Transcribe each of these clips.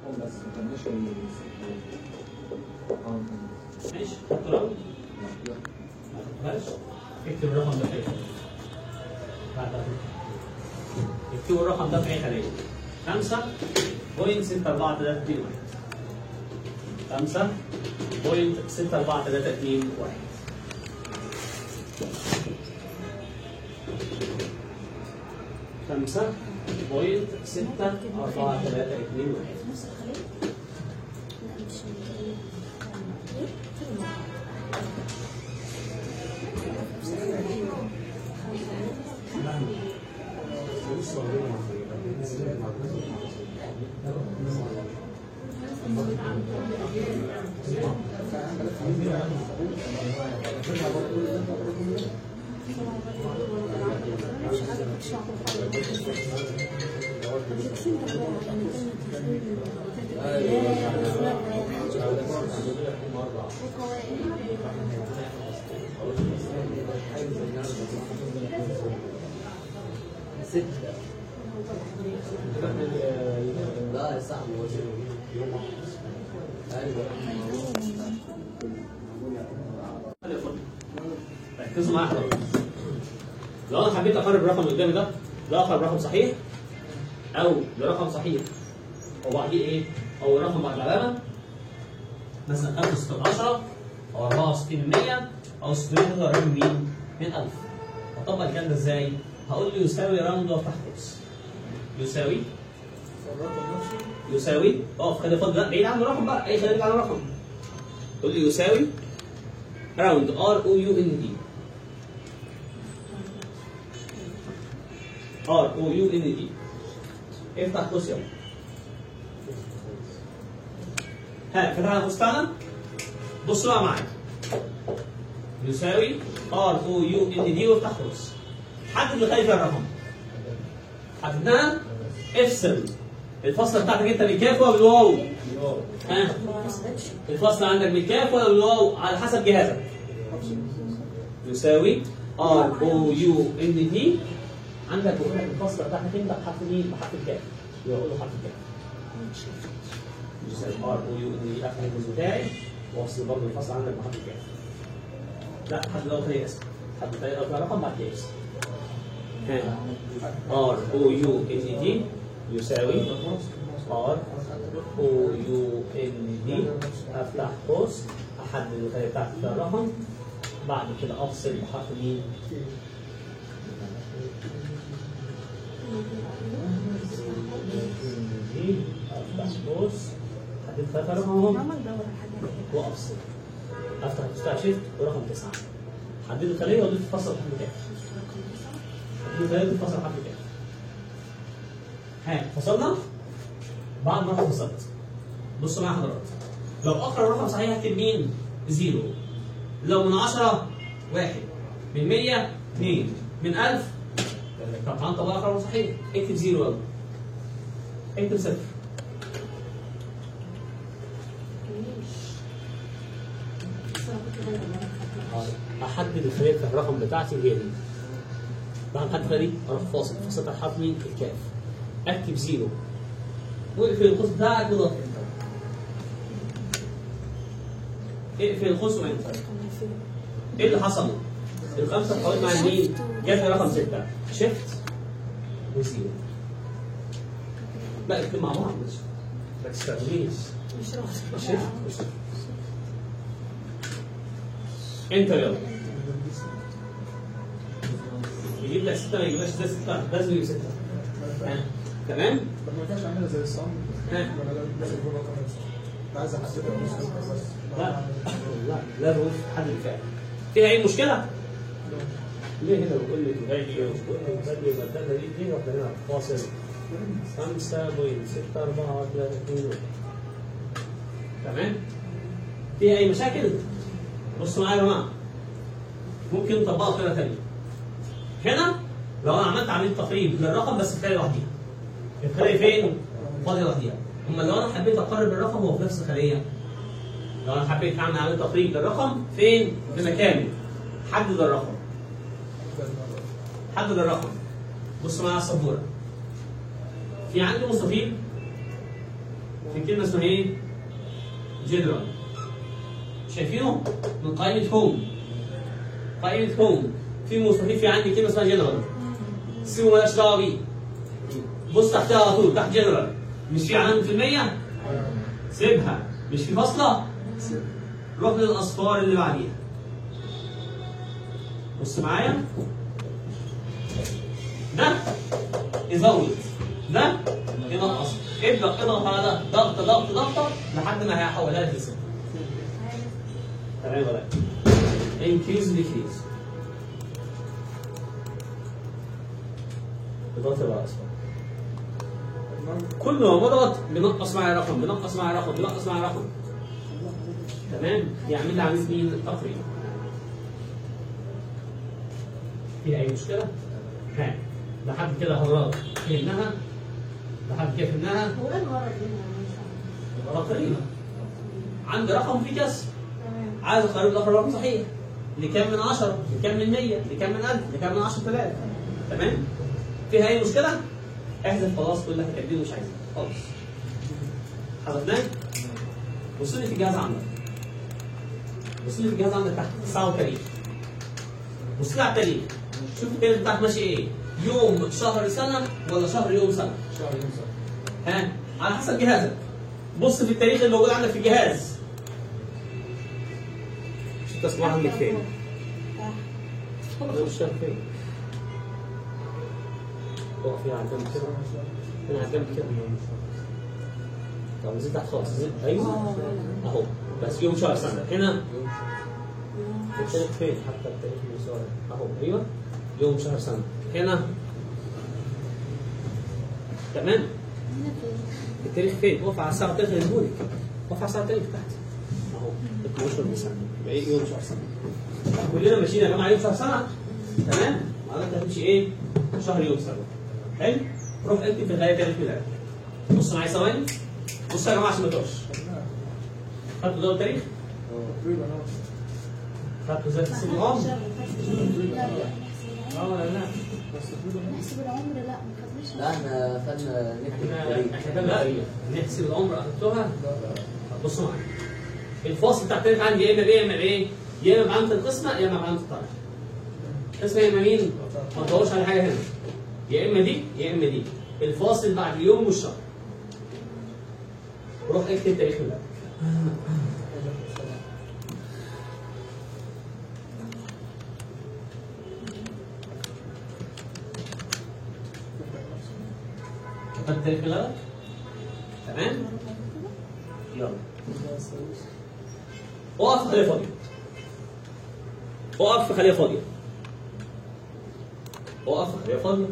بس ما كناش ماشي خدت راوند ماشي اكتب الرقم ده في اي خليه بعدها اكتبوا الرقم ده في اي خليه 5 بوينت 6 4 3 2 1 5 بوينت 6 4 3 2 1 5 بوينت 6 4 3 2 1 نفس الخلية؟ لا مش لا صعب ركزوا معايا حضرتك لو انا حبيت اقرب الرقم اللي قدامي ده ده اقرب رقم صحيح او ده رقم صحيح وبعديه ايه؟ او رقم بعد علامه مثلا 1016 او 64 من 100 او 600 قريب من مين؟ من 1000 اطبق الكلام ده ازاي؟ هقول له يساوي راوند اوف تحت قوس يساوي يساوي اقف خلي فاضل لا بعيد عن الرقم بقى اي خلي بعيد عن الرقم تقول لي يساوي راوند ار او يو ان دي ار او يو ان دي افتح قوس يلا ها فتحنا القوس بتاعنا بص بقى معايا يساوي ار او يو ان دي وافتح قوس حدد اللي خايف الرقم حددناها افصل الفصل بتاعتك انت بالكاف ولا بالواو؟ ها الفصل عندك بالكاف ولا بالواو على حسب جهازك يساوي ار او يو ان دي عندك بقول لك الفصل بتاعتك انت بحرف مين؟ بحرف الكاف يقول له حرف الكاف يساوي ار او يو ان دي افتح الجزء بتاعي وافصل برضه الفصل عندك بحرف الكاف لا حد لو تاني اسم حد تاني لو رقم بعد كده اسم ار او يو ان دي يساوي ار او يو ان دي افتح قوس احدد الخليه بتاعتي فيها الرقم بعد كده افصل بحرف مين؟ دي افتح قوس حددت فيها الرقم اهو ماما ندور على حاجة وافصل افتح بتاع شيفت ورقم تسعه حدد الخليه واضيف فصل حرف كام حدد الخليه واضيف فصل حرف كام ها فصلنا بعد ما انا فصلت بصوا معايا حضرتك لو اقرب رقم صحيح هكتب مين؟ زيرو لو من 10 واحد من 100 2 من 1000 طبعا طبعا اقرب رقم صحيح اكتب زيرو يلا اكتب صفر احدد الخليه بتاع الرقم بتاعتي هي دي بعد ما احدد دي اروح فاصل فصلت على الحرف مين؟ الكاف اكتب زيرو واقفل القوس بتاعك وضغط انتر اقفل القوس وانتر ايه اللي حصل؟ الخمسه اتحولت مع مين؟ جت رقم سته شيفت وزيرو لا اكتب مع بعض بس ما تستخدميش مش راضي شيفت وصفر انتر يلا يجيب لك سته ما يجيبلكش زي سته لازم يجيب سته ها. تمام؟ طب ما ينفعش اعملها زي الصم ها. ولا لازم يكون رقم بس عايز احددها بس لا لا لا هو حد الفعل فيها اي مشكله؟ ليه هنا بقول لك غالي وبقول لك غالي المادة دي دي واحدة هنا فاصل 5.643 تمام؟ فيها اي مشاكل؟ بصوا معايا يا جماعه ممكن نطبقها بطريقه ثانيه هنا لو انا عملت عمليه تقريب للرقم بس الخليه لوحديها الخليه فين؟ فاضيه لوحديها اما لو انا حبيت اقرب الرقم هو في نفس الخليه لو انا حبيت اعمل عمليه تقريب للرقم فين؟ في مكانه حدد الرقم حدد الرقم بص معايا على السبوره في عندي مستطيل في كلمه اسمها ايه؟ جنرال شايفينه؟ من قائمه هوم قائمه هوم في مستفيد في عندي كلمه اسمها جنرال سيبه مالهاش دعوه بيه بص تحتها على طول تحت جنرال مش في علامه في المية سيبها مش في فاصله روح للاصفار اللي بعديها بص معايا ده يزود ده ينقص ابدا اضغط على ده ضغط ضغط ضغطه لحد ما هيحولها لصفر تمام ولا انكريز ديكريز اضغط بقى اصفر كل ما بضغط بنقص معايا رقم بنقص معايا رقم بنقص معايا رقم تمام يعمل لي عمليه مين تقريبا فيها اي مشكله؟ ها لحد كده حضرتك فهمناها لحد كده فهمناها هو ايه المرة دي؟ تقريبا عندي رقم فيه كسر تمام عايز اقرب الاخر رقم صحيح لكام من 10 لكام من 100 لكام من 1000 لكام من 10000 تمام فيها اي مشكله احذف خلاص كل اللي هتقدمه مش عايزه خالص حذفناه بص لي في الجهاز عندك بص لي في الجهاز عندك تحت الساعه والتاريخ بص لي على التاريخ شوف التاريخ بتاعك ماشي ايه يوم شهر سنه ولا شهر يوم سنه شهر ينزل ها على حسب جهازك بص في التاريخ اللي موجود عندك في الجهاز شوف التصوير عندك فين ده مش شايف فين اقف فيها على الجنب كده هنا على الجنب كده طب نزيد تحت خالص نزيد ايوه اهو بس يوم شهر سنه هنا التاريخ فين حتى التاريخ المسار اهو ايوه يوم شهر سنه هنا تمام التاريخ فين؟ وقف على الساعة والتاريخ اللي يجيبولك وقف على الساعة والتاريخ تحت اهو 12 ديسمبر يبقى ايه يوم شهر سنة كلنا ماشيين يا جماعة يوم شهر سنة تمام؟ معناتها هتمشي ايه؟ شهر يوم سنة حلو؟ روح اكتب في الغاية تاريخ ميلاد بص معايا ثواني بصوا يا جماعة عشان ما تقفش خدتوا دور التاريخ؟ تقريبا اه خدتوا ازاي تحسبوا العمر؟ لا اه ولا لا؟ بس تقريبا نحسب العمر لا ما خدناش لا احنا خدنا نكتب احنا التاريخ. احنا لا نحسب العمر اخدتوها بصوا معايا الفاصل بتاع التاريخ عندي يا اما بايه يا اما بايه؟ يا اما بعلامه القسمه يا اما بعلامه الطرح. القسمه يا اما مين؟ ما تدورش على حاجه هنا. يا اما دي يا اما دي. الفاصل بعد اليوم والشهر. روح اكتب تاريخ ميلادك. كتبت تاريخ ميلادك؟ تمام؟ يلا. اقف في خليه فاضيه اقف في خليه فاضيه اقف في خليه فاضيه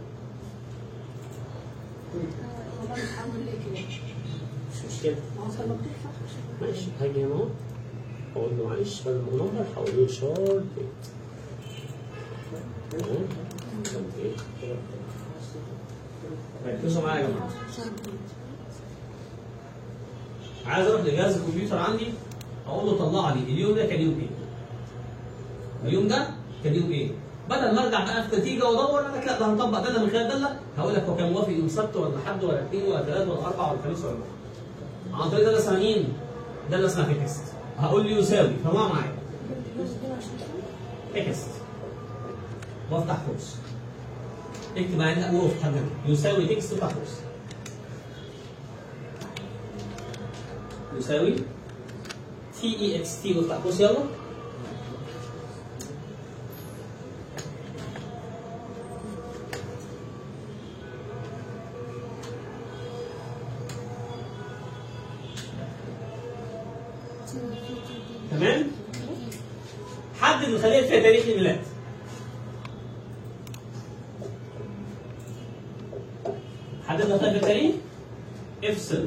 هو بقى متحول ليه كده؟ مش مشكله ما هو صار مكتوب صح ماشي هاجي هنا اهو اقول له معلش بدل ما هو نمبر هقول له شارت ديت تمام؟ شارت ديت. ركزوا معايا يا جماعه عايز اروح لجهاز الكمبيوتر عندي اقول له طلع لي اليوم ده كان يوم ايه؟ اليوم ده كان يوم ايه؟ بدل ما ارجع بقى في نتيجه وادور اقول لك لا ده هنطبق داله من خلال داله هقول لك هو كان موافق يوم سبت ولا حد ولا اثنين ولا ثلاث ولا اربع ولا خميس ولا ربع. عن طريق داله اسمها مين؟ داله اسمها تكست هقول لي يساوي فما معايا تكست وافتح قوس اكتب معايا لا وقف حاجه يساوي تكست وافتح قوس يساوي تي اي اكس تي وافتح قوس يلا تمام حدد الخليه اللي فيها تاريخ الميلاد حدد الخليه فيها تاريخ افصل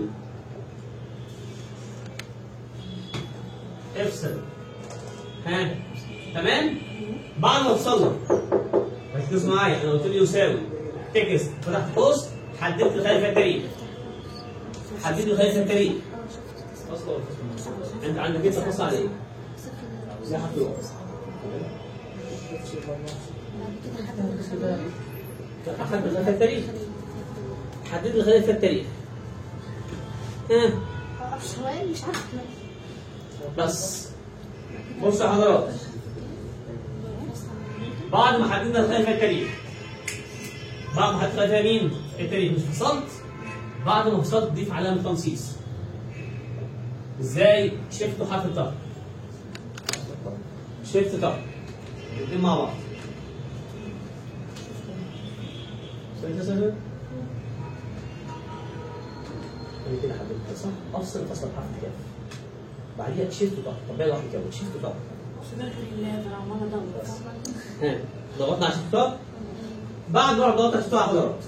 افصل ها تمام بعد ما افصلنا ركزوا معايا انا قلت لي يساوي تكست فتحت قوس حددت الخليه فيها تاريخ حددت الخليه فيها تاريخ فصل ولا فصل؟ انت عندك انت فصل على ايه؟ لا حرف الوقت حدد الخليه فيها التاريخ حدد الخليه فيها التاريخ ها سؤال مش عارفه بس بصوا يا حضرات بعد ما حددنا الخلية فيها التاريخ بعد ما حددنا فيها مين؟ التاريخ مش فصلت بعد ما فصلت تضيف علامة تنصيص ازاي؟ شيفت وحرف الطاء شيفت طاء الاثنين مع بعض سهل سهل انا كده حددت صح افصل فصل حرف الكاف بعديها شيفت طاء طب بقى واحد كده شيفت طاء ها ضغطنا على شيفت طاء بعد ما ضغطت على شيفت طاء يا حضرات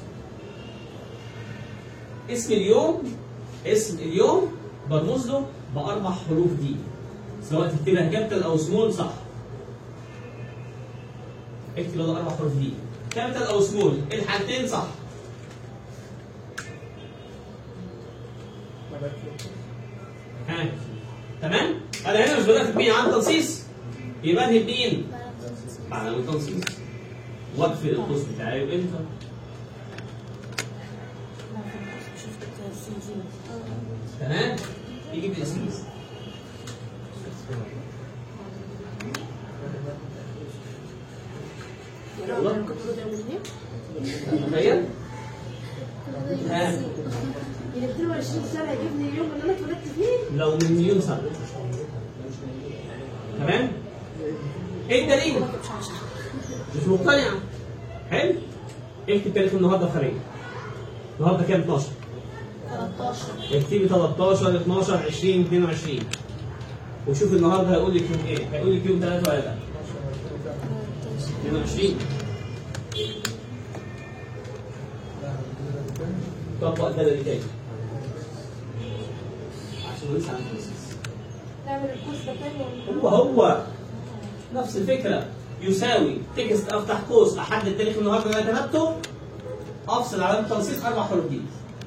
اسم اليوم اسم اليوم برمز له باربع حروف دي سواء تكتبها كابيتال او سمول صح اكتب يلا اربع حروف دي كابيتال او سمول الحالتين صح ها تمام انا هنا مش بدات بمين عن تنصيص يبقى انهي بمين بعد التنصيص واقفل القوس بتاعي وانتر تمام يجيب لي اسم تخيل ها يعني 22 سنه يجيبني اليوم اللي انا اتولدت فيه لو من مليون سنه تمام ايه الدليل مش مقتنع حلو اكتب تاريخ النهارده الخارجي النهارده كام 12 13 اكتبي 13 12 20 22 وشوف النهارده هيقول لك يوم ايه هيقول لك يوم 3 ولا لا 22 طبق ده اللي تاني عشان لسه عندي بس نعمل الكورس ده تاني هو هو نفس الفكرة يساوي تكست افتح قوس احدد تاريخ النهارده اللي انا كتبته افصل علامة تنصيص اربع حروف دي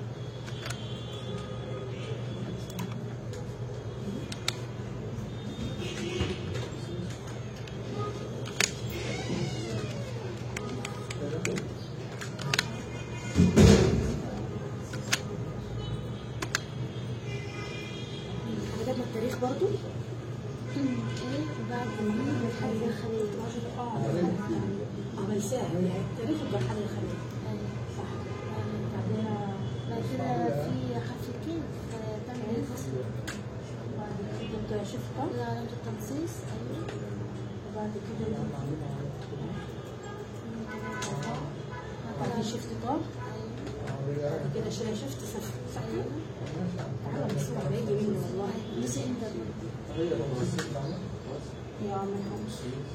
كتبنا التاريخ برضو بعد ما الحاجة الخليل اه بيساعد يعني التاريخ يبقى الحاجة الخليل صح بعدها بعد كده في حرف الكيف تعمل الفصل بعد كده انت شفت إلى علامة التنصيص أيوة وبعد كده بعدين شفت طار بعد كده شيء شفت صفر صح كده؟ تعالى بس هو بيجي مني والله نسي أنت يا عم الحمص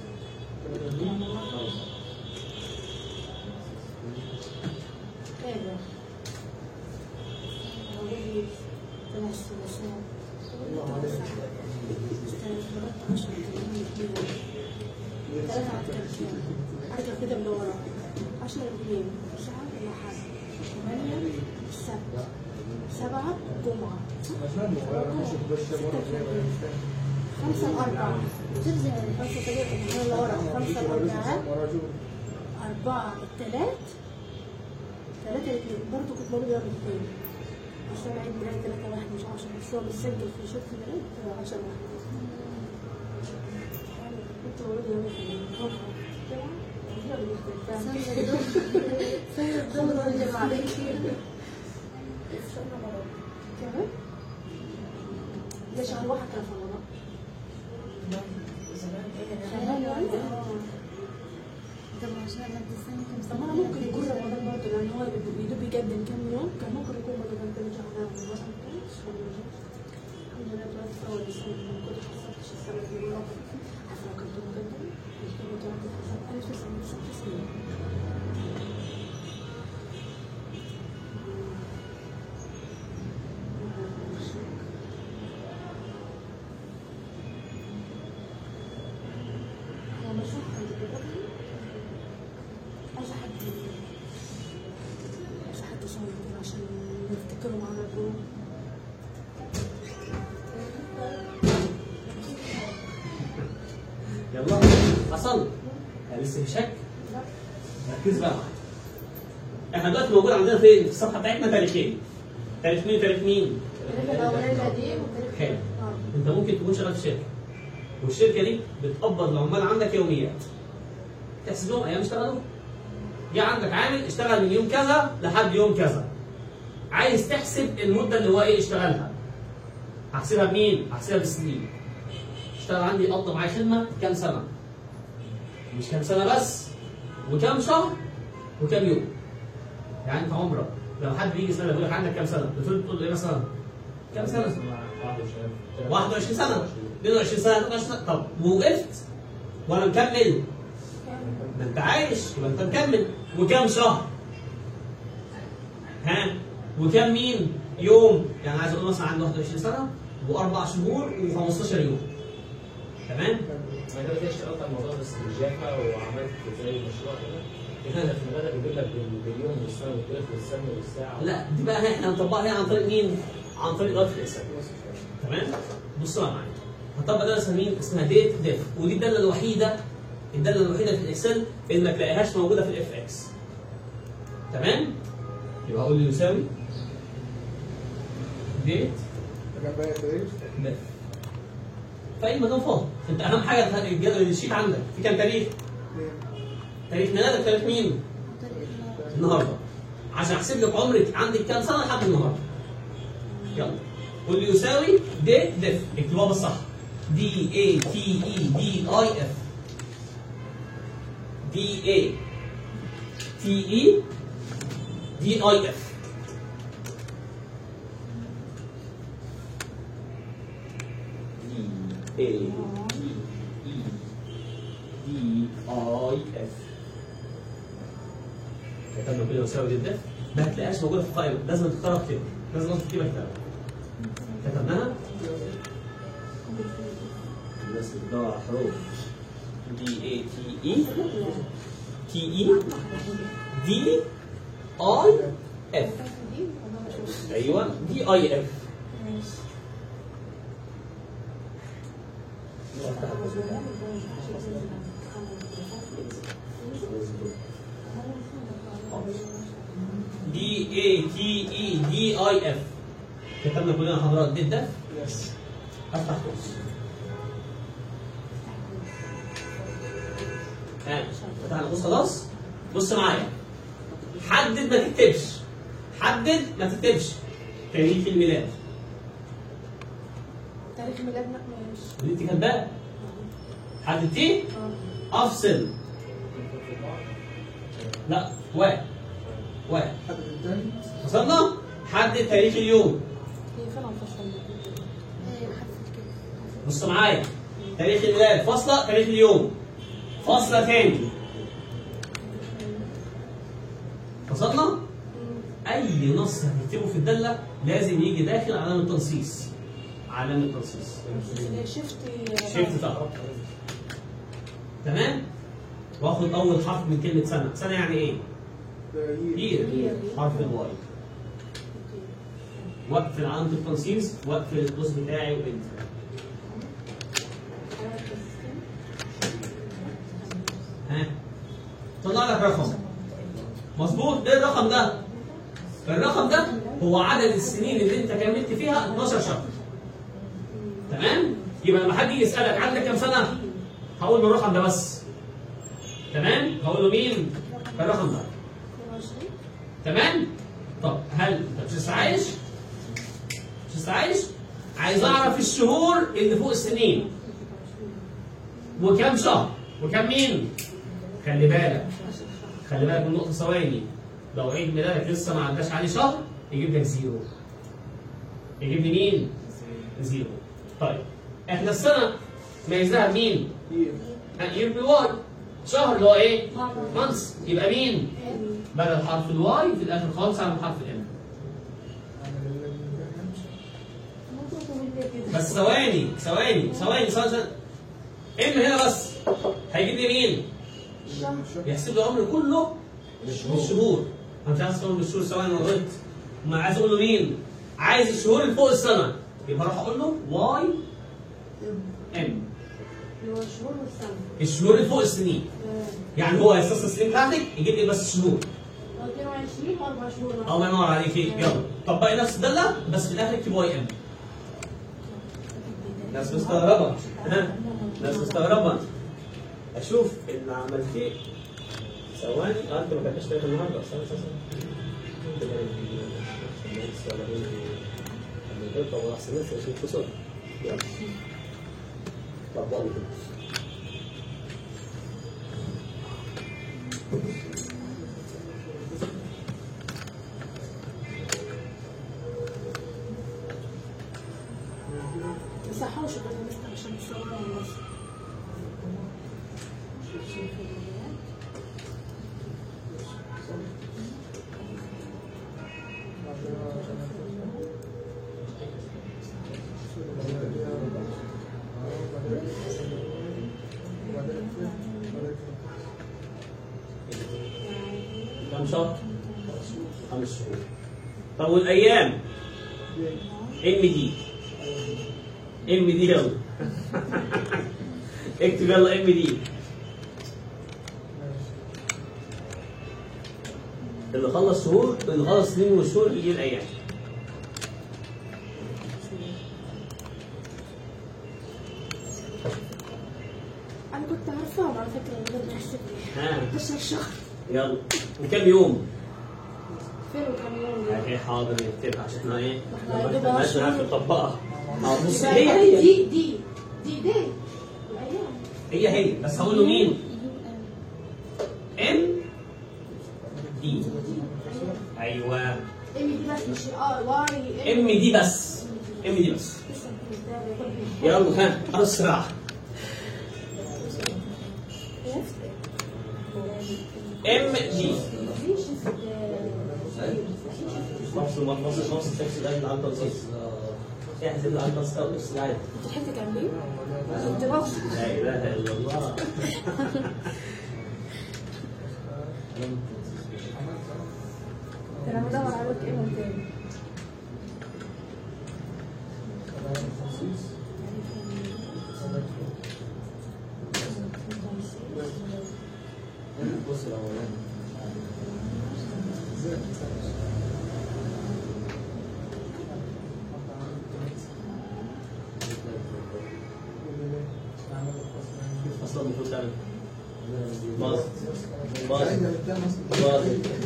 ايوه ثلاث ثلاثات ثلاثة على الثلاثين عدد كده من ورا عشرة اثنين تسعة الأحد ثمانية السبت سبعة جمعة خمسة الأربعة ترجع خمسة ثلاثة من اللي ورا خمسة الأربعة أربعة الثلاث ثلاثة الاثنين برضه كنت مولود يوم الاثنين عشان عيد ميلاد ثلاثة واحد مش عشرة بس هو مسجل في شرط ميلاد عشرة واحد كنت مولود يوم الاثنين سنة الدور كمان ليش على واحد كان في رمضان خلال وانت طب عشان مادة السنة كم طب ما سنة انا ممكن يكون رمضان برضه لان هو بيدوب يقدم كام يوم كان ممكن يكون برضه كان كده شهر مثلا الحمد لله طلعت في اول السنه ما كنت حسبتش السنه دي والله عارفه لو كنت مقدم كنت طلعت حسب 1996 هو مش صح عايزة حد عايزة حد صايم كده عشان نفتكروا معانا الجروب يلا حصل يعني لسه في شك ركز بقى معايا احنا دلوقتي موجود عندنا فين في الصفحه بتاعتنا تاريخين تاريخ مين وتاريخ مين التاريخ الاولاني القديم والتاريخ حلو. اه انت ممكن تكون شغال في شركه والشركه دي بتقبض العمال عندك يوميات تحسب لهم ايام اشتغلوا جه عندك عامل اشتغل من يوم كذا لحد يوم كذا عايز تحسب المده اللي هو ايه اشتغلها هحسبها بمين؟ هحسبها بالسنين اشتغل عندي قضى معايا خدمه كام سنه مش كام سنه بس وكام شهر وكام يوم يعني انت عمرك لو حد بيجي يسالك يقول لك عندك كام سنه بتقول تقول له ايه مثلا كام سنه 21 سنه 22 سنه 23 سنه طب ووقفت وانا مكمل ما انت عايش يبقى انت مكمل وكام شهر ها وكام مين يوم يعني عايز اقول مثلا عنده 21 سنه واربع شهور و15 يوم تمام ما انا كده اشتغلت على الموضوع بس بالجافا وعملت زي مشروع كده كده في الغدا بيجيب لك بال- باليوم والسنه والتاريخ والسنه والساعه لا دي بقى احنا هنطبقها هنا عن طريق مين؟ عن طريق اداره الاكسل تمام؟ بصوا بقى معايا هنطبق ده اسمها مين؟ اسمها ديت ديف ودي الداله الوحيده الداله الوحيده في الاكسل اللي ما تلاقيهاش موجوده في الاف اكس تمام؟ يبقى اقول له يساوي ديت كان باقي تاريخ ديف في اي مكان فاضي انت اهم حاجه الجدول الشيت عندك في كام تاريخ؟ تاريخ ميلادك تاريخ مين؟ النهارده عشان احسب لك عمرك عندك كام سنه لحد النهارده يلا قول لي يساوي ديت ديف اكتبوها بالصح دي اي تي اي دي اي اف دي اي تي اي دي اي اف دي اي تي اي دي اي اف كتبنا كده يساوي دي ديف ما هتلاقيهاش موجوده في القائمه لازم تختارها كده لازم تكتبها كده كتبناها الناس بتدور على حروف دي اي تي اي تي اي دي اي اف ايوه دي اي اف دي اي تي اي دي اي اف كتبنا كلنا حضرات دي ده افتح قوس ها فتحنا قوس خلاص بص معايا حدد ما تكتبش حدد ما تكتبش تاريخ الميلاد تاريخ ميلادنا ماشي اللي انت كاتباه حددتيه اه افصل لا واحد واحد حد الثاني وصلنا حدد تاريخ اليوم هي فين هتفصل بص معايا تاريخ الميلاد فاصلة تاريخ اليوم فاصلة تاني وصلنا؟ أي نص هتكتبه في الدالة لازم يجي داخل علامة تنصيص علامة تنصيص شفت شفت طبعا تمام؟ واخد أول حرف من كلمة سنة، سنة يعني إيه؟ يير حرف الواي وقف علامة التنصيص وقف القوس بتاعي وانتر ها طلع لك رقم مظبوط ايه الرقم ده؟ الرقم ده هو عدد السنين اللي انت كملت فيها 12 شهر تمام؟ يبقى لما حد يجي يسألك عندك كام سنة؟ هقول له الرقم ده بس تمام؟ هقول له مين؟ الرقم ده تمام؟ طب هل انت مش لسه عايش؟ مش لسه عايش؟ عايز اعرف الشهور اللي فوق السنين وكم شهر وكم مين؟ خلي بالك خلي بالك من نقطة ثواني لو عيد ميلادك لسه ما عداش عليه شهر يجيب لك زيرو يجيب لي مين؟ زيرو طيب احنا السنة ميزناها بمين؟ يير بالواي شهر اللي هو ايه؟ مانس يبقى مين؟ بدل حرف الواي في الاخر خالص اعمل حرف الام بس ثواني ثواني ثواني ثواني ام هنا بس هيجيب لي مين؟ يحسب لي العمر كله بالشهور انا مش عايز اقول بالشهور ثواني انا غلطت ما عايز اقول له مين؟ عايز الشهور اللي فوق السنه يبقى اروح اقول له واي ام اللي هو الشهور والسنة الشهور اللي فوق السنين يعني هو هيستثني السنين بتاعتك يجيب لي بس الشهور 22 واربع شهور الله ينور عليك يلا طبقي نفس الداله بس في الاخر اكتب واي ام ناس مستغربه ها ناس مستغربه اشوف اللي عملتيه ثواني اه انت ما كانش تاريخ النهارده استنى استنى استنى طب احسن ناس اشوف بسرعه يلا طبقوا كده مسحوش كده لسه عشان الصغار بس كم شهر؟ خمس شهور طب والايام؟ ام دي ام دي يلا اكتب يلا ام دي اللي خلص شهور اللي خلص سنين وشهور يجي الايام انا كنت عارفاهم على فكره من غير ما يحسب لي ها 11 شهر يلا بكام يوم؟ فين كم يوم ايه حاضر نكتبها عشان احنا ايه؟ إحنا لما يا دوب الناس عشرة. عارفه تطبقها اه بص يبقى هي هي دي دي دي دي الايام هي هي بس هقول له مين؟ ام دي ايوه ام دي بس مش اه واي ام دي بس ام دي بس لسه كنت بتابع. يلا ها اسرع ام دي مفصل مفصل مفصل تاكسي ده اللي عنده نسيت احسب اللي عنده نسيت نفس العادي انت حته جنبي كنت بوصل لا اله الا الله انا بدور على لك ايه تاني بص الاولاني اصلا المفروض تعمل باظ باظ عايزة بتاع مثلا باظ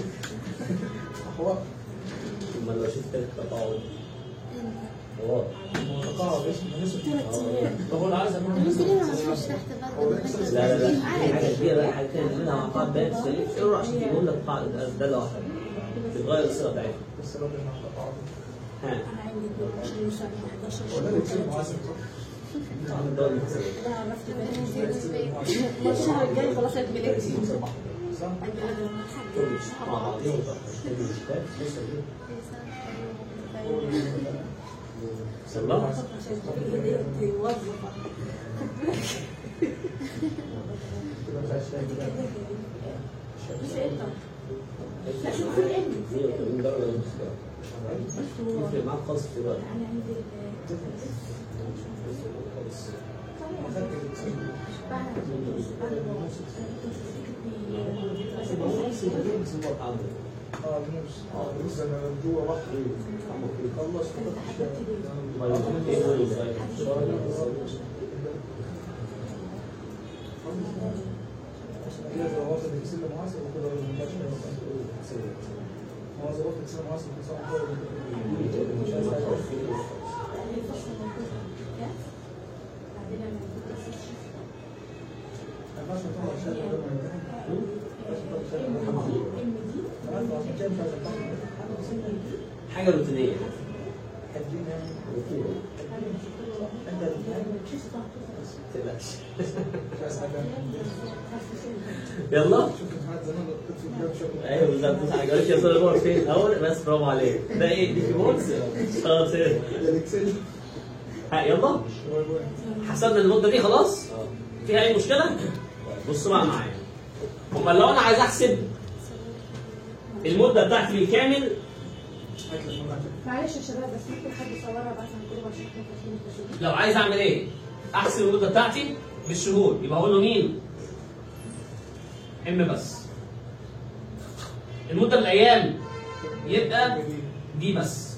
هو ثم لو شفت التقاعد واضح تقاعد اسمه نسبة ثلاث ايام طب هو عايز اعمل بس ليه ما عملتش تحت برضه لا لا لا في حاجه كبيره بقى حاجه تانية منها عقاد بيت سليم اقرا عشان يقول لك قاعده ده لوحده تتغير الصيغه بتاعتها بس الراجل مع تقاعد ها انا عندي 22 سنه 11 ولا شهر بتصير معاصر ده اللي بتصير. انا عرفت بنتي الشهر الجاي خلاص عيد ميلادي صح؟ عيد ميلادي مع بعضهم سلام كده مش عايز شاي كده لا شوف العلم 180 درجه ونص يفرق معاك خالص في الوقت انا عندي اه النص اه لسه انا جوه بحر يخلص كده لو واخد اكسل معاصر وكده ما ينفعش هو واخد اكسل معاصر في صح مش عايز حاجه ما ينفعش نطلع الشهاده قبل ما نمتحن ما ينفعش نطلع الشهاده قبل ما نمتحن انا عارف عشان كده مش عايز امتحن حاجه روتينيه حاجين يعني روتينيه انت هتمتحن ما تقلقش مش عايز حاجه يلا شوف امتحانات زمان كنت في الجامعه شغل ايوه بالظبط بص على جوالك يا صار جوه فين اول بس برافو عليك ده ايه دي كيبوردز خلاص ايه الاكسل ها يلا هو الوين حسبنا المده دي خلاص فيها اي مشكله بصوا بقى معايا امال لو انا عايز احسب المده بتاعتي بالكامل معلش يا شباب بس ممكن حد يصورها بقى عشان الجروب عشان احنا فاهمين التسجيل. لو عايز اعمل ايه احسب المده بتاعتي بالشهور يبقى اقول له مين ام بس المده بالايام يبقى دي بس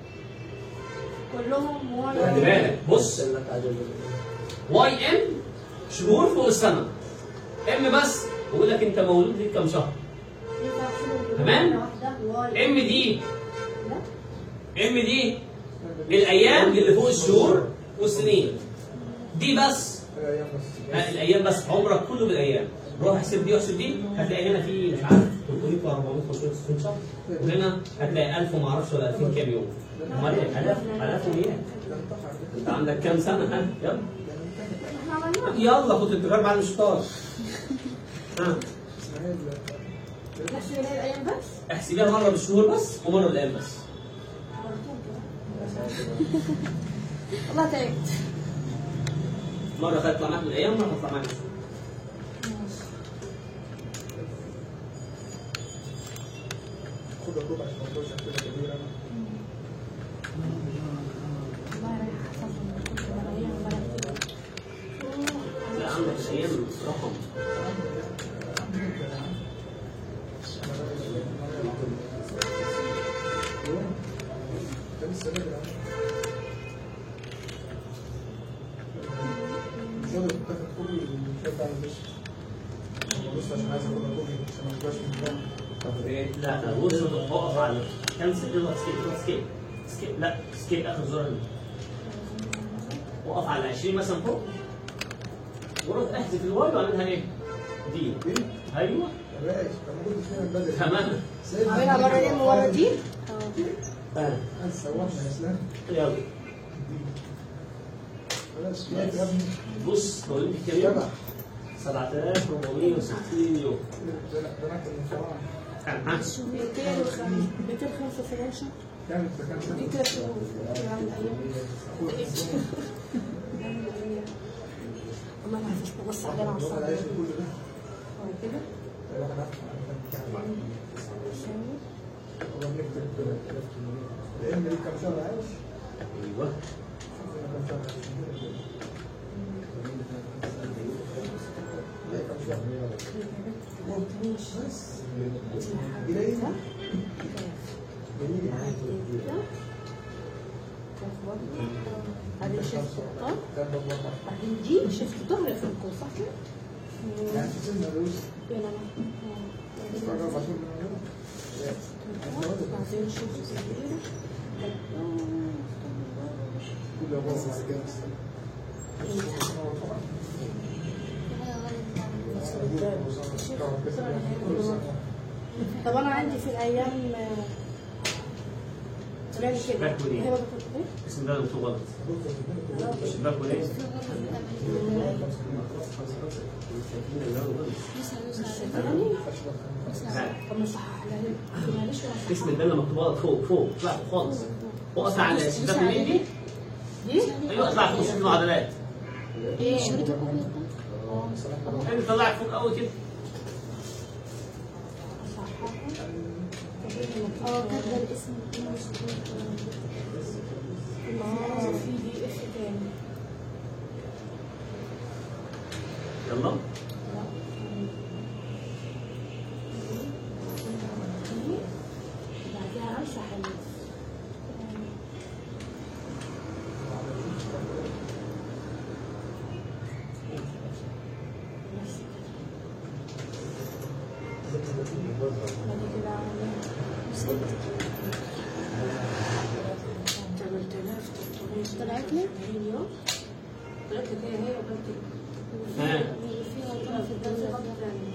كلهم خلي واي بالك بص لك عدد واي ام شهور فوق السنه ام بس بقول لك انت مولود ليك كام شهر ينفع احسبهم تمام؟ كلهم واحده واي ام دي لا ام دي الايام اللي فوق الشهور والسنين دي بس ايام بس ها، الايام بس عمرك كله بالايام روح احسب دي واحسب دي هتلاقي هنا في مش عارف 300 و 465 شهر وهنا هتلاقي 1000 وما اعرفش ولا 2000 كام يوم امال ايه الاف الاف ومئات انت عندك كام سنه ها يلا احنا عملناها يلا خد التجار بعد مش طار ها نحسب اللي هي الايام بس احسبيها مره بالشهور بس ومره بالايام بس مرتين كده. والله تعبت مره هتطلع معاك بالايام مره هتطلع معاك بالشهور خد الربع عشان ما تقولش كده كبيره والله رايحه احفظهم من كتر ما الايام عماله كتير. لا عندك الايام رقم ده لسه بدري أهو. مش قادر تاخد كل الشوط بتاع البش بص عشان عايز اخدها كوبي عشان ما تبقاش من جنب طب ايه لا لا بص اقف على كنسل يلا سكيب يلا سكيب سكيب لا سكيب اخر زرار هنا. وقف على 20 مثلا فوق وروح احذف الواي واعملها ايه؟ دي دي ايوه يا باشا طب ما كنتش فيها من بدري تمام سيبها عاملها مره دي ومره دي آه. انت سوحنا يا اسلام يلا دي خلاص يا ابني بص لو انت كام يوم؟ جدع 7460 يوم ده ده انا كان من فرعون كان ها 275 شهر كانت ده كان دي سنه كده شهور يعني الايام والله ما عرفتش ببص علينا على الواحد الصعب عايش كل ده كده الواحد عارف والله بنكتب الام دي كام شهر عايش ايوه شوف هنا كام شهر عايش لا، كام شهر بس جنيه جميل بعدين شفت اه كان ده الله بعدين دي شفت ظهر في الكون صح كده؟ يعني في سنة روس لا لا بعد أربع شهور من هنا بعدين شفت زبير كل يوم بس كده بس طب انا عندي في الايام طلع لي كده باك ودي. هي بقى كنت ايه؟ اسم ده مكتوب غلط شباك وليه؟ يعني ها. طب ما صحح لها معلش ولا اسم الدالة مكتوب غلط فوق فوق اطلع فوق خالص وقف على شباك منين دي؟ دي؟ ايوه اطلع فوق شوف المعادلات ايه؟ انت طلعت فوق قوي كده اه كاتبه الاسم اه في دي اف تاني يلا بعدها امسح ال بعد كده عملت 8300 طلعت لي؟ يوم طلعت لك هي هي وقلت ها. فيها طرف في الدولة خط ثاني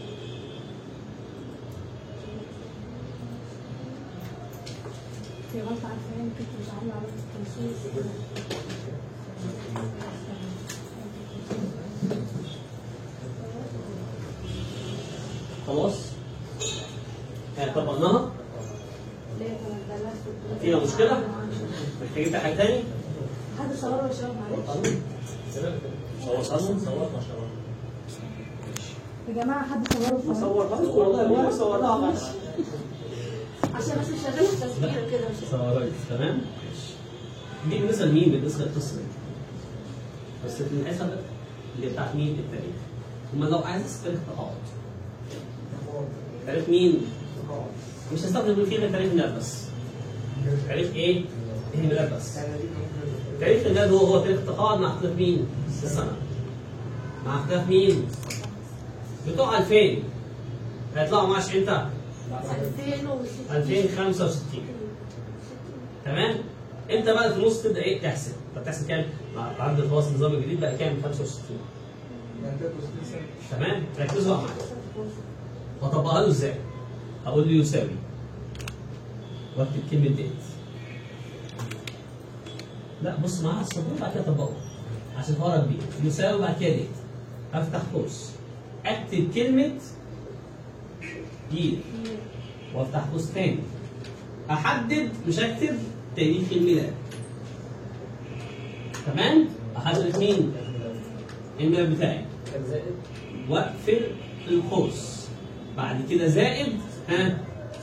في غلطة عارفة يمكن كنت عاملة عملت التنسيق خلاص ها طبقناها ليه كانت ثلاثة فيها مشكلة؟ محتاجين حاجة تاني؟ حد صوره يا شباب معلش صور صور صورنا شباب يا جماعة حد صوره ما صورناش والله ما صورناها معلش عشان بس شغالة تسجيل كده مش صورك تمام دي بالنسبه لمين بالنسبه للقصه دي بس الحسب اللي بتاعت مين التاريخ هما لو عايز تاريخ تقاعد تاريخ مين مش هستخدم فيه غير تاريخ الميلاد بس تاريخ ايه؟ الميلاد بس تاريخ الميلاد هو هو تاريخ التقاعد مع اختلاف مين؟ السنة مع اختلاف مين؟ بتوع 2000 هيطلعوا معاش امتى؟ 2060 2065 تمام؟ انت بقى في النص تبدا ايه تحسب طب تحسب كام؟ مع بعد خلاص النظام الجديد بقى كام؟ 65 يعني 63 سنه تمام؟ ركزوا بقى معايا هطبقها له ازاي؟ هقول له يساوي واكتب كلمة ديت لا بص معاها السطور بعد كده طبقه عشان فرق بيه يساوي بعد كده ديت افتح قوس اكتب كلمة يير وافتح قوس تاني احدد مش اكتب تاريخ الميلاد تمام؟ احدد مين؟ الميلاد بتاعي كان زائد واقفل القوس بعد كده زائد ها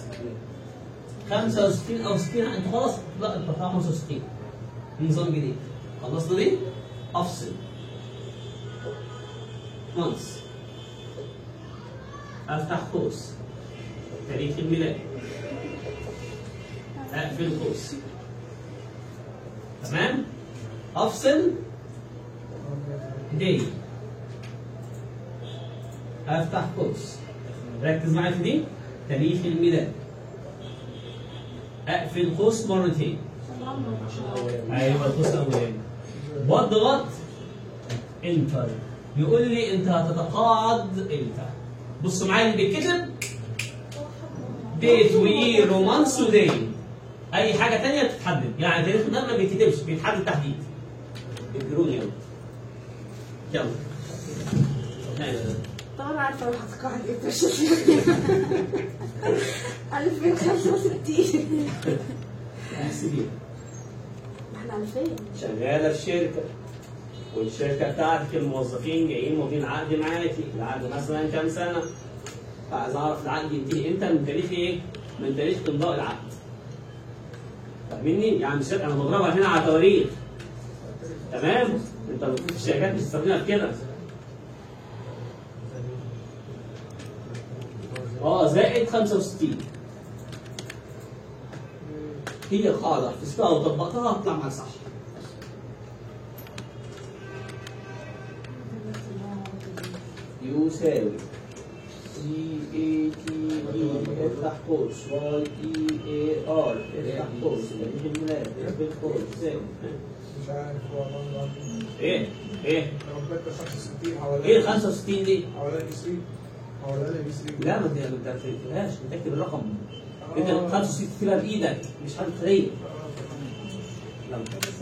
65 او 60 انت خلاص لا انت بتاع 65 نظام جديد خلصنا دي افصل once افتح قوس تاريخ الميلاد اقفل قوس تمام افصل دي افتح قوس ركز معايا في دي تاريخ الميلاد اقفل قوس مرتين ايوه القوس الاولاني واضغط انتر يقول لي انت هتتقاعد امتى بصوا معايا اللي بيتكتب ديت وير ومانث وداي اي حاجه تانية بتتحدد يعني تاريخ ده ما بيتكتبش بيتحدد تحديد اجروني يلا يلا ها. طبعا عارفه اروح اتقاعد امتى مش 2065 احسبيها احنا 2000 شغاله في شركه والشركه بتاعتك الموظفين جايين ماضيين عقد معاكي العقد مثلا كام سنه فعايز اعرف العقد ينتهي امتى من تاريخ ايه؟ من تاريخ امضاء العقد فاهمني؟ يعني مش انا بضربها هنا على تواريخ تمام؟ انت المفروض الشركات بتستخدمها في كده اه زائد 65 هي قاعدة حفظتها وطبقتها هتطلع معاك صح يساوي سي اي تي اي افتح قوس واي اي اي ار افتح قوس تاريخ الميلاد افتح قوس زائد مش عارف والله ايه ايه ربنا 65 حوالي ايه ال 65 دي؟ حوالي بي 3 حوالي بي 3 لا ما انت ما انت ما تكتبهاش انت تكتب الرقم انت ال 65 تكتبها بايدك مش حاجه خيريه يلا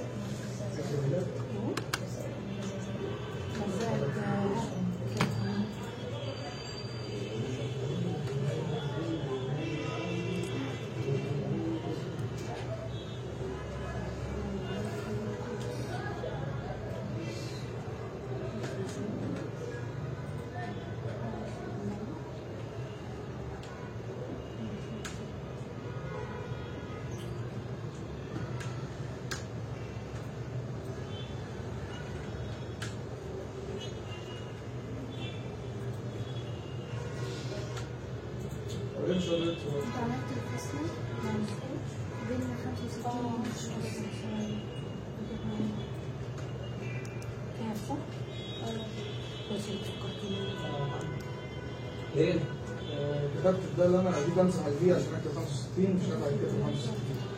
وإن شاء الله انت عملت الفصل بين 65 و كيف صح؟ بس انت فكرتني ايه آه، كتبت ده اللي انا اجيب امسح بيه عشان اكتب 65 مش هبقى كده 65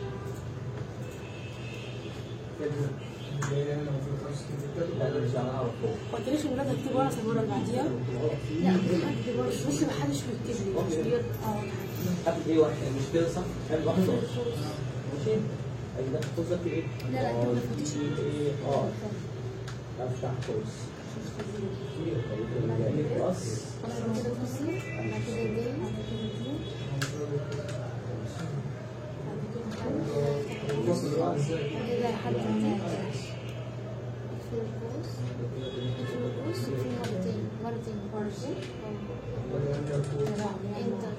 كده اللي هي هنا المفروض 65 كتبت لا ده مش انا اعرف فوق هو تاريخ الميلاد هكتبه انا المره اللي بعديها لا بتحدد برضه بصي محدش بيكتب لي مش بيرد اه قبل ايه واحد مش كده صح؟ قبل واحد ماشي ادي ده قوس ده ايه؟ لا لا انت ما فتحتش ايه اه افتح قوس بلس بعد كده فصل بعد كده جاي الفصل اللي بعد ازاي بعد كده لحد ما في القوس في القوس في مرتين مرتين مرتين ولا هي الفوق انت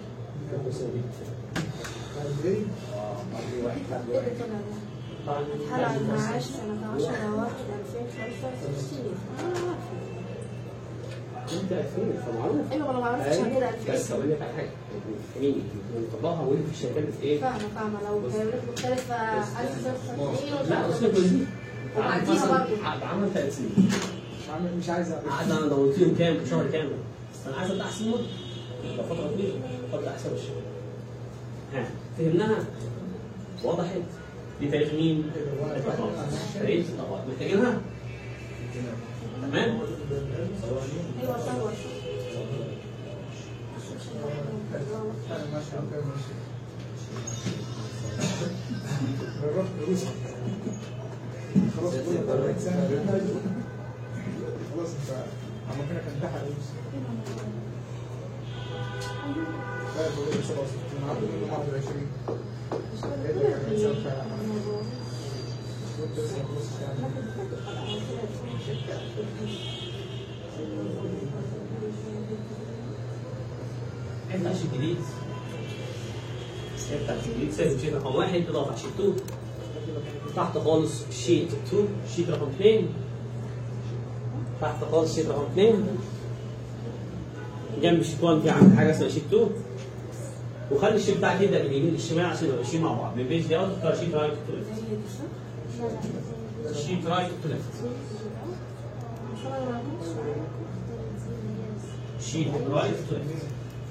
بعد ايه ايه اللي طلع ده؟ هتحال على المعاش سنة 10 واحد 2065 اه عارفة انت فين فمعروف ايوه انا ما عرفتش عشان كده قلت بس هقول لك على حاجه يعني نطبقها ونقول في الشركات ايه فاهمه فاهمه لو كانت مختلفه 1990 لا اصل دي قعد وبعديها مثلا برضه. قعد عمل ثلاث سنين مش عامل مش عايز اعمل قعدنا انا دورتيهم كام شهر كامل بس انا عايز ابدا احسن مده يبقى فتره طويله ابدا احسن الشغل ها فهمناها وضحت دي تاريخ مين؟ تاريخ الطبقات محتاجينها؟ تمام؟ ايوه صور ماشي اوكي ماشي جربت روسي خلاص كل 40 سنه خلاص انت عم كده كان تحت روسي لا بقول لك 67 عبد منه 21 كنت لسه خلاص يعني افتح شيت جديد افتح شيت جديد سيب شيت رقم واحد اضغط على شيت 2 تحت خالص شيت 2 شيت رقم 2 تحت خالص شيت رقم 2 جنب شيت 1 في عندك حاجه اسمها شيت 2 وخلي الشيت بتاعك يبدا من اليمين للشمال عشان يبقى ماشيين مع بعض من بيج دي اوت تختار شيت رايت تو ليفت شيت رايت تو ليفت شيت رايت تو ليفت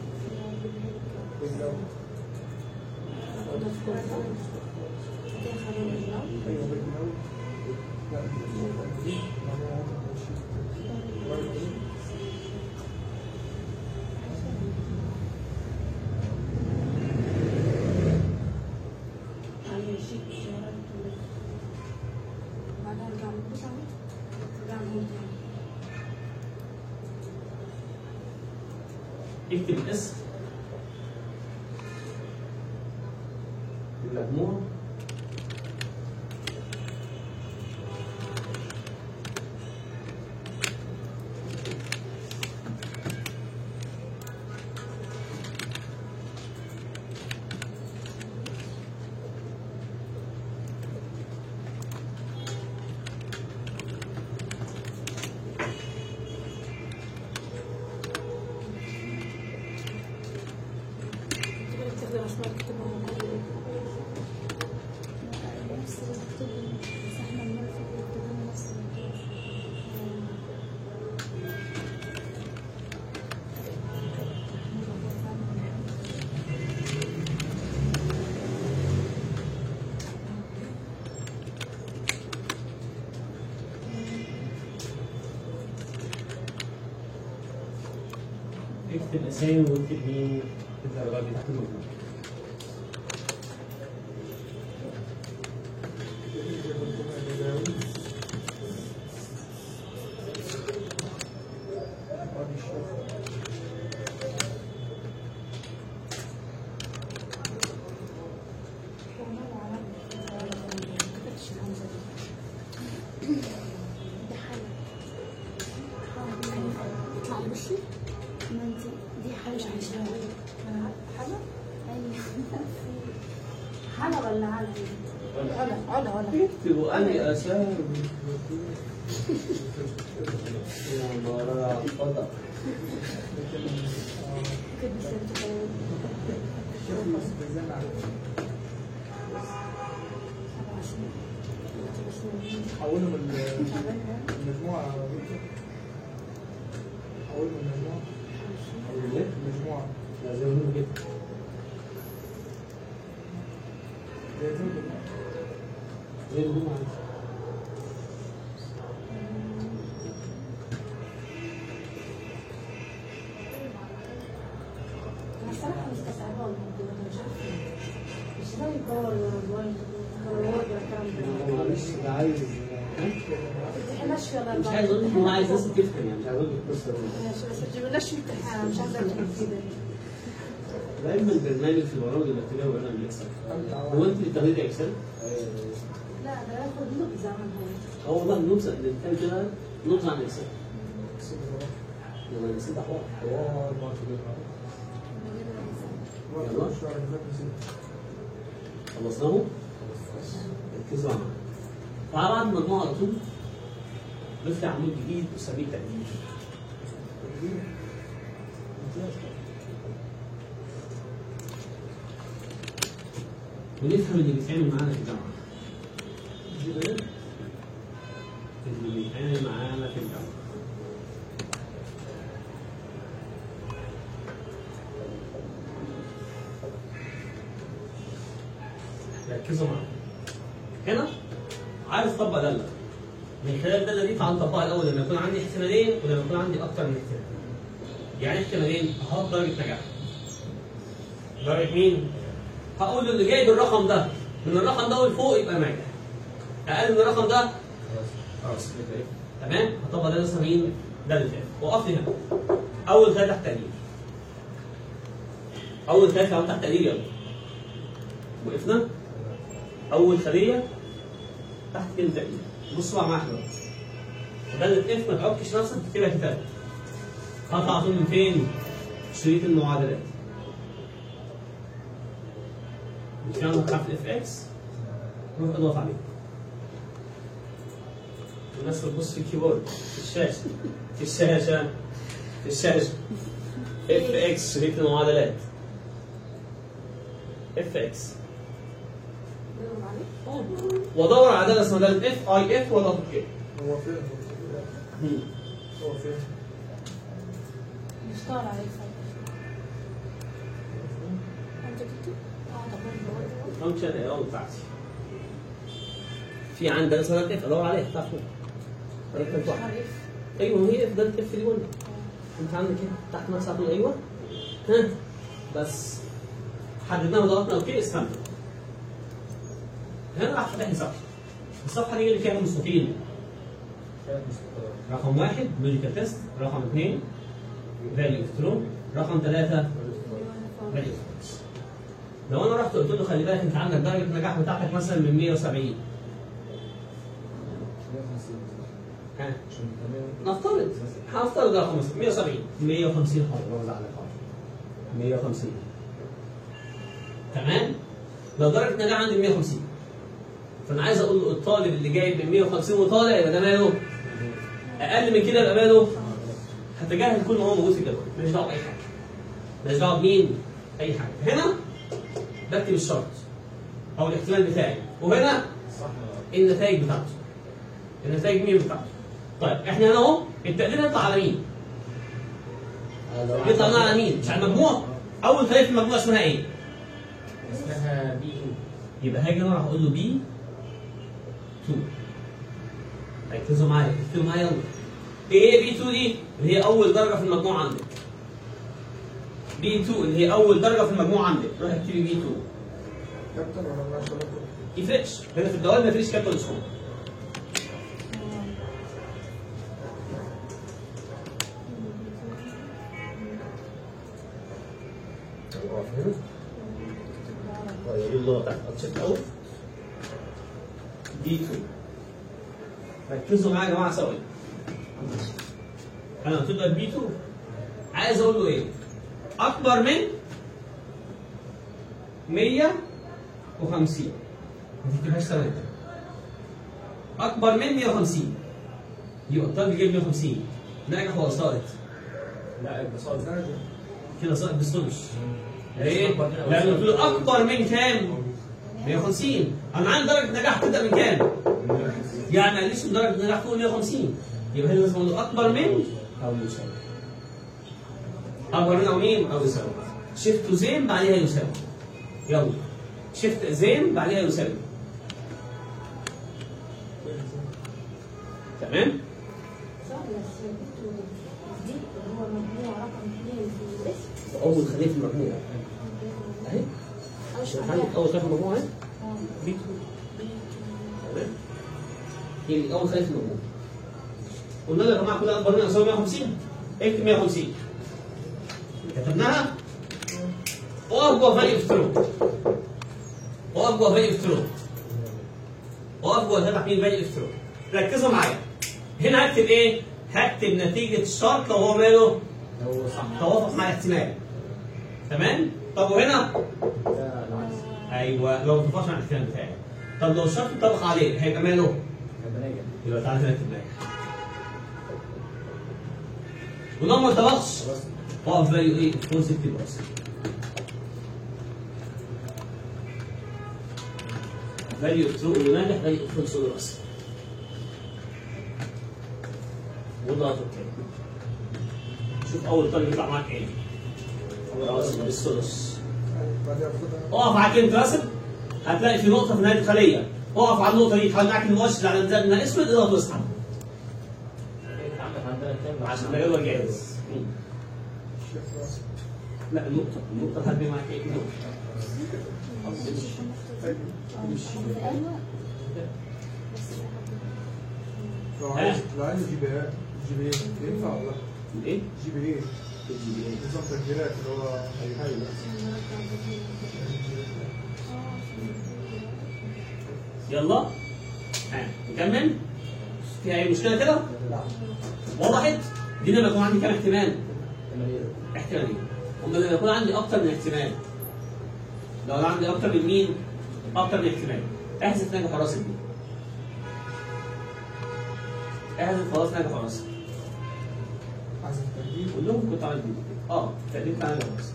ايوه بالجنوب لا بعدها ارجع من تسعة ارجع من تاني اكتب الاسم المجموع تقدر اسمع تكتبها نفس الكتب بس احنا بنعرف الكتب نفس الكتب اكتب اسامي واكتب مين الدرجات دي تحت المجموع ده حالة يطلع لي وشي ما انت دي حالة مش عايشة انا حلا ايوه حلا ولا علا علا علا علا اكتبوا اني اسامي يا مرة فضل كده سيرت حولهم المجموعة حولهم المجموعة المجموعة زي ما بنقول كده زي ما هم عايزين انا الصراحه مستسعبه الموضوع ده مش عارفه مش زي الدور ولا الوالد ولا الوالد ولا الكلام ده معلش ده عايز امتحانات في مش عايز اقول لك هو عايز ناس تفهم يعني مش عايز اقول لك القصه دي ماشي بس ما تجيبلناش في امتحان مش عايزه ادخل فيه ده دايما برنامج في البرامج البكتيريا وبرنامج الاكسل هو انت اللي بتاخدي اكسل؟ لا ده ياخد نبذه عنها اه والله نبذه الانسان كده نبذه عن الاكسل لما نسيت حوار خلصناه ركزوا معايا تعالى بعد المجموعه على طول نفتح عمود جديد نسميه تقدير ونفهم اللي بيتعمل معانا في الجامعه اللي بيتعمل معانا في الجامعه ركزوا معايا هنا عايز اطبق داله من خلال الداله دي تعال نطبقها الاول لما يكون عندي احتمالين ولما يكون عندي اكتر من احتمال يعني احتمالين اهو درجه نجاح درجه مين؟ هقول له اللي جايب الرقم ده من الرقم ده لفوق يبقى ناجح اقل من الرقم ده خلاص تمام هطبق ده اسمها مين؟ داله اف وقف لي هنا اول ثلاثه تحت تقدير اول ثلاثه اهو تحت تقدير يلا وقفنا اول خليه تحت كلمه تقدير بص بقى معايا دلوقتي داله اف ما تعكش نفسك تكتبها كتاب هطلع على طول من فين؟ شريط المعادلات مش يلا حرف اف اكس نروح اضغط عليه الناس بتبص في الكيبورد في الشاشه في الشاشه في الشاشه اف اكس شريط المعادلات اف اكس ندور عليه وادور على داله اسمها داله اف اي اف واضغط كده هو فين؟ هو فين؟ مش طالع عليه فايدة. انت كنت اه طب هو فانكشن الاول بتاعتي في عندي داله اسمها داله اف ادور عليها تحت فوق رقم واحد عارف ايوه ما هي اف داله اف دي قلنا انت عندك ايه تحت نفسك تقول ايوه ها بس حددناها وضغطنا اوكي استنى هنا راح فتح لي صفحه الصفحه دي اللي فيها مستطيل رقم واحد لوجيكال تيست رقم اثنين فاليو ترو رقم ثلاثه فاليو لو انا رحت قلت له خلي بالك انت عندك درجه النجاح بتاعتك مثلا من 170 ها نفترض هنفترض رقم مثلا 170 150 حاضر وزع على حاضر 150 تمام لو درجه النجاح عندي 150 فانا عايز اقول له الطالب اللي جايب من 150 وطالع يبقى ده ماله اقل من كده يبقى ماله هتجاهل كل ما هو موجود في الجدول ماليش دعوه باي حاجه ماليش دعوه بمين اي حاجه هنا بكتب الشرط او الاحتمال بتاعي وهنا النتائج بتاعته النتائج مين بتاعته طيب احنا هنا اهو التقدير يطلع على مين؟ يطلع لنا على مين؟ مش على المجموع اول ثلاثه في المجموع اسمها ايه؟ اسمها بي يبقى هاجي انا راح اقول له بي 2 ركزوا معايا اكتبوا معايا يلا ايه بي 2 دي؟ اللي هي اول درجه في المجموع عندك بي 2 اللي هي اول درجه في المجموع عندك روح اكتبي بي 2 كابتن ولا مالهاش علاقه؟ يفرقش هنا في الدوال ما فيش كابتن سكور طيب اللغه بتاعت تشيك اوت دي 2 ركزوا معايا يا جماعه سوا انا قلت له بي 2 عايز اقول له ايه؟ اكبر من 150 ما تكتبهاش ثواني اكبر من 150 يبقى الطالب يجيب 150 ناجح ولا ساقط؟ لا البصائر كده ساقط بالسدس ليه؟ لان قلت له اكبر من كام؟ 150 انا عندي درجه نجاح تبدا من كام؟ يعني ما قاليش درجه نجاح فوق 150 يبقى هنا لازم اقول له اكبر من او يساوي اكبر من او مين او يساوي شيفت زين بعديها يساوي يلا شيفت زين بعديها يساوي تمام صح بس البيت دي اللي هو مجموع رقم اثنين في الاسم اول خليه في المجموع اهي مش عندك عليها اول خليه في المجموع اهي اه بي 2 تمام هي اللي اول خليه في المجموع قلنا له يا جماعه كلها اكبر من او يساوي 150 اكتب 150 كتبناها اقف جوه فاليو افترو اقف جوه فاليو افترو اقف جوه تبع مين فاليو افترو ركزوا معايا هنا هكتب ايه؟ هكتب نتيجة الشرط لو هو ماله لو صح توافق مع الاحتمال تمام؟ طب وهنا ده العكس ايوه لو ما توافقش مع الاحتمال بتاعي طب لو الشرط اتطبق عليه هيبقى ماله؟ هيبقى ناجح يبقى تعالى هنا نكتب ناجح ولو ما ارتبطش اقف فاليو ايه؟ فول 60 بس فاليو ترو اللي ناجح فاليو فول سولو بس وضغط اوكي شوف اول طالب يطلع معاك ايه؟ راسم بالثلث بعدين اخدها اقف على كلمه راسم هتلاقي في نقطه في نهايه الخليه اقف على النقطه دي تحول معاك المؤشر على ميزان انها اسود اضغط واسحب عندك عندنا كام عشان ده يبقى جاهز الشيخ راسم لا النقطه النقطه هتبقى معاك ايه؟ النقطه ايوه بس لو عايز لو عايز جي بي اي جي بي اي ينفع ولا لا؟ الايه؟ جي بي اي الجي بي اي نظام تسجيلات اللي هو هي هي يلا ها نكمل في اي مشكله كده؟ وضحت؟ دي لما يكون عندي كام احتمال؟ احتمالين هم لما يكون عندي اكتر من احتمال لو انا عندي اكتر من مين؟ اكتر من احتمال احذف نجح راسك دي احذف خلاص نجح راسك عايز التجديد كلهم كنت عملت دي اه تقديم بتاع نجح راسك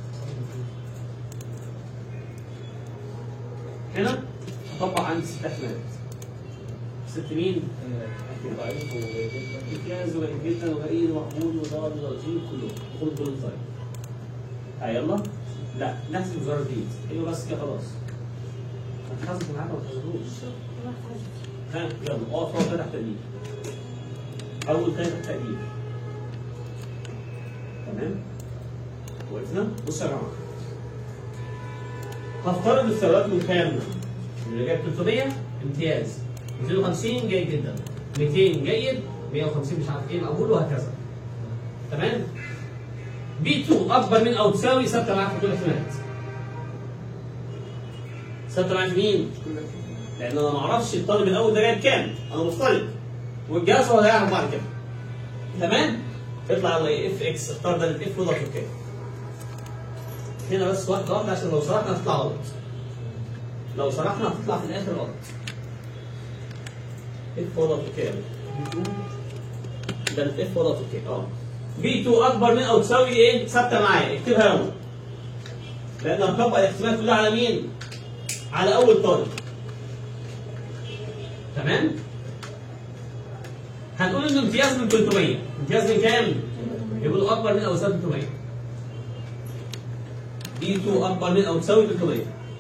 هنا هطبق عندي ست احتمالات ست مين؟ ضعيف وجدا امتياز وجيد جدا وغريب ومقبول وضال وجيد كله خد كل طيب ها يلا لا نفس المزرعه دي ايوه بس كده خلاص هتحاسب معاك ما تحاسبوش ها يلا اقف اقف تحت تقديم اول كلمه تحت تقديم تمام وقفنا بص يا جماعه هفترض الثروات المكامله اللي جايب 300 امتياز 250 جيد جدا 200 جيد 150 مش عارف ايه مقبول وهكذا تمام بي 2 اكبر من او تساوي ثابته معاك في كل الاحتمالات ثابته معاك في مين؟ لان انا ما اعرفش الطالب الاول ده جايب كام انا مفترض والجهاز هو اللي هيعرف بعد كده تمام اطلع يلا ايه اف اكس اختار ده الاف وضغط اوكي هنا بس واحده واحده عشان لو شرحنا هتطلع غلط لو شرحنا هتطلع في الاخر غلط اف وضغط اوكي ده الاف وضغط اوكي اه بي 2 اكبر من او تساوي ايه ثابته معايا اكتبها يلا لان هنطبق الاحتمالات كلها على مين؟ على اول طالب تمام؟ هنقول انه امتياز من 300 امتياز من كام؟ يقولوا اكبر من او يساوي 300 بي 2 اكبر من او تساوي 300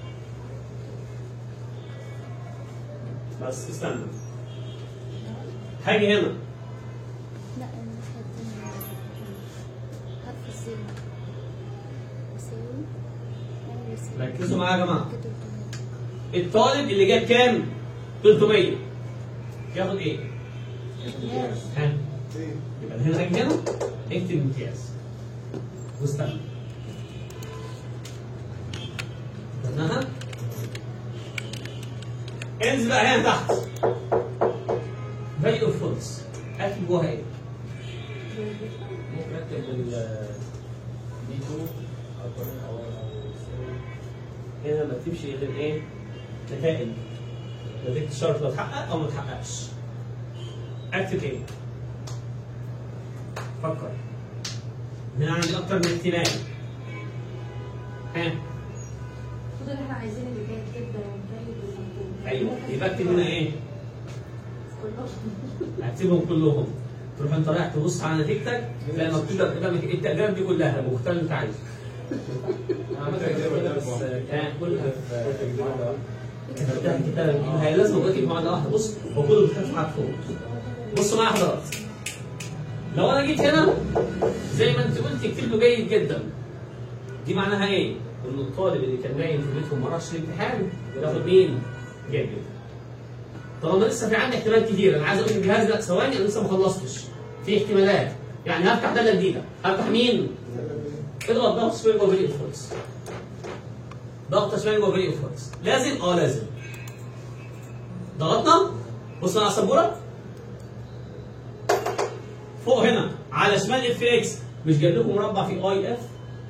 بس استنى هاجي هنا لا انا خدت حرف السين يساوي يعني يساوي ركزوا معايا يا جماعه كده الطالب اللي جاب كام؟ 300 ياخد ايه؟ امتياز ها ايه يبقى هنا هاجي هنا اكتب امتياز واستنى استناها انزل بقى هنا تحت فاليو اوف فولس اكتب جواها ايه؟ ممكن اكتب ال بي 2 اكبر من او او يساوي هنا ما تكتبش غير ايه؟ نتائج نتيجة الشرط لو اتحقق او ما اتحققش اكتب ايه؟ فكر هنا عندي اكتر من احتمال ها المفروض ان احنا عايزين اللي جاي كده ومطيب ومطلوب ايوه يبقى اكتب هنا ايه؟ كلهم اكتبهم كلهم تروح انت رايح تبص على نتيجتك تلاقي مكتوب لك قدامك التقديرات دي كلها المختار اللي انت عايزه انا عملت كده بس كان كلها في معادله واحده كتبتها في كتاب هي لازم اقول لك معادله واحده بص هو كله بيتكتب معاك فوق بص معايا حضرتك لو انا جيت هنا زي ما انت قلت اكتب له جيد جدا دي معناها ايه؟ ان الطالب اللي كان نايم في بيته وما راحش الامتحان ياخد مين؟ جيد جدا طالما لسه في عندي احتمالات كتير انا عايز اقول الجهاز لا ثواني انا لسه ما خلصتش في احتمالات يعني هفتح داله جديده هفتح مين؟ اضغط ضغط شمال جوه فيديو فورس ضغط شمال جوه فيديو فورس لازم اه لازم ضغطنا بص على السبوره فوق هنا على شمال اف اكس مش جايب لكم مربع في اي اف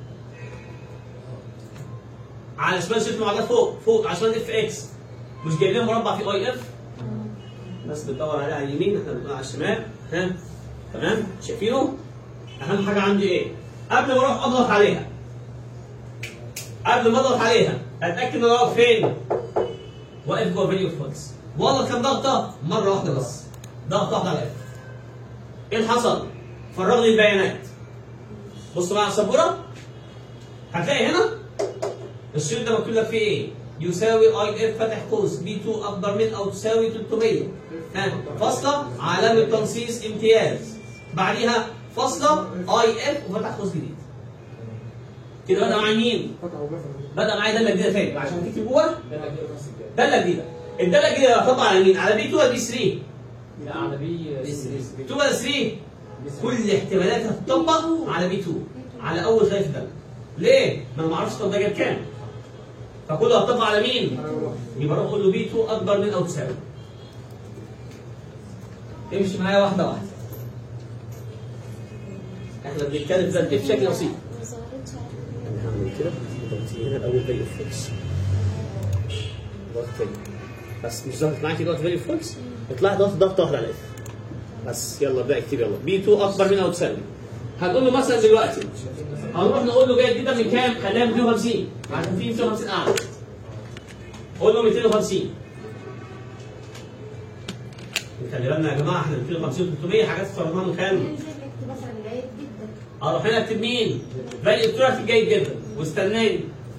على شمال شفت معادلات فوق فوق على شمال اف اكس مش جايب لنا مربع في اي اف الناس بتدور عليه على اليمين احنا بنقول على الشمال ها تمام شايفينه اهم حاجه عندي ايه قبل ما اروح اضغط عليها قبل ما اضغط عليها اتاكد ان انا واقف فين واقف جوه فيديو فولس واضغط كام ضغطه مره واحده بس ضغطه واحده على الاف ايه اللي حصل فرغ لي البيانات بص بقى على السبوره هتلاقي هنا الشريط ده مكتوب لك فيه ايه يساوي اي اف فاتح قوس بي 2 اكبر من او تساوي 300 ها فاصله علامه تنصيص امتياز بعديها فاصله اي اف وفتح قوس جديد كده بدا معايا مين؟ فتح وقفل بدا معايا داله جديده تاني عشان تكتب جوه ده اللي كده نفس الكلام داله جديده الداله الجديده هتطبق على مين؟ على بي 2 ولا بي 3؟ لا على بي بي 3. بي 2 ولا 3 كل احتمالاتها هتطبق على بي 2 على اول خلية ده ليه؟ ما انا ما اعرفش طب ده جاب كام فكله هتطبق على مين؟ يبقى اروح اقول له بي 2 اكبر من او تساوي امشي معايا واحده واحده احنا بنتكلم ده بشكل بسيط ما ظهرتش انا هعمل كده ضغطي هنا الاول فاليو فولس ضغط تاني بس مش ظهرت معاكي دلوقتي فاليو فولس اطلعي ضغط ضغط واحده على الاف بس يلا ابدا اكتب يلا بي 2 اكبر من او تساوي هنقول له مثلا دلوقتي هنروح نقول له جاي جدا من كام؟ خليها 250 عشان في 250 اعلى قول له 250 خلي بالنا يا جماعه احنا 250 300 حاجات افترضناها من كام؟ ننزل نكتب مثلا جيد جدا اروح هنا اكتب مين؟ فاليو الكترون جيد جدا واستناني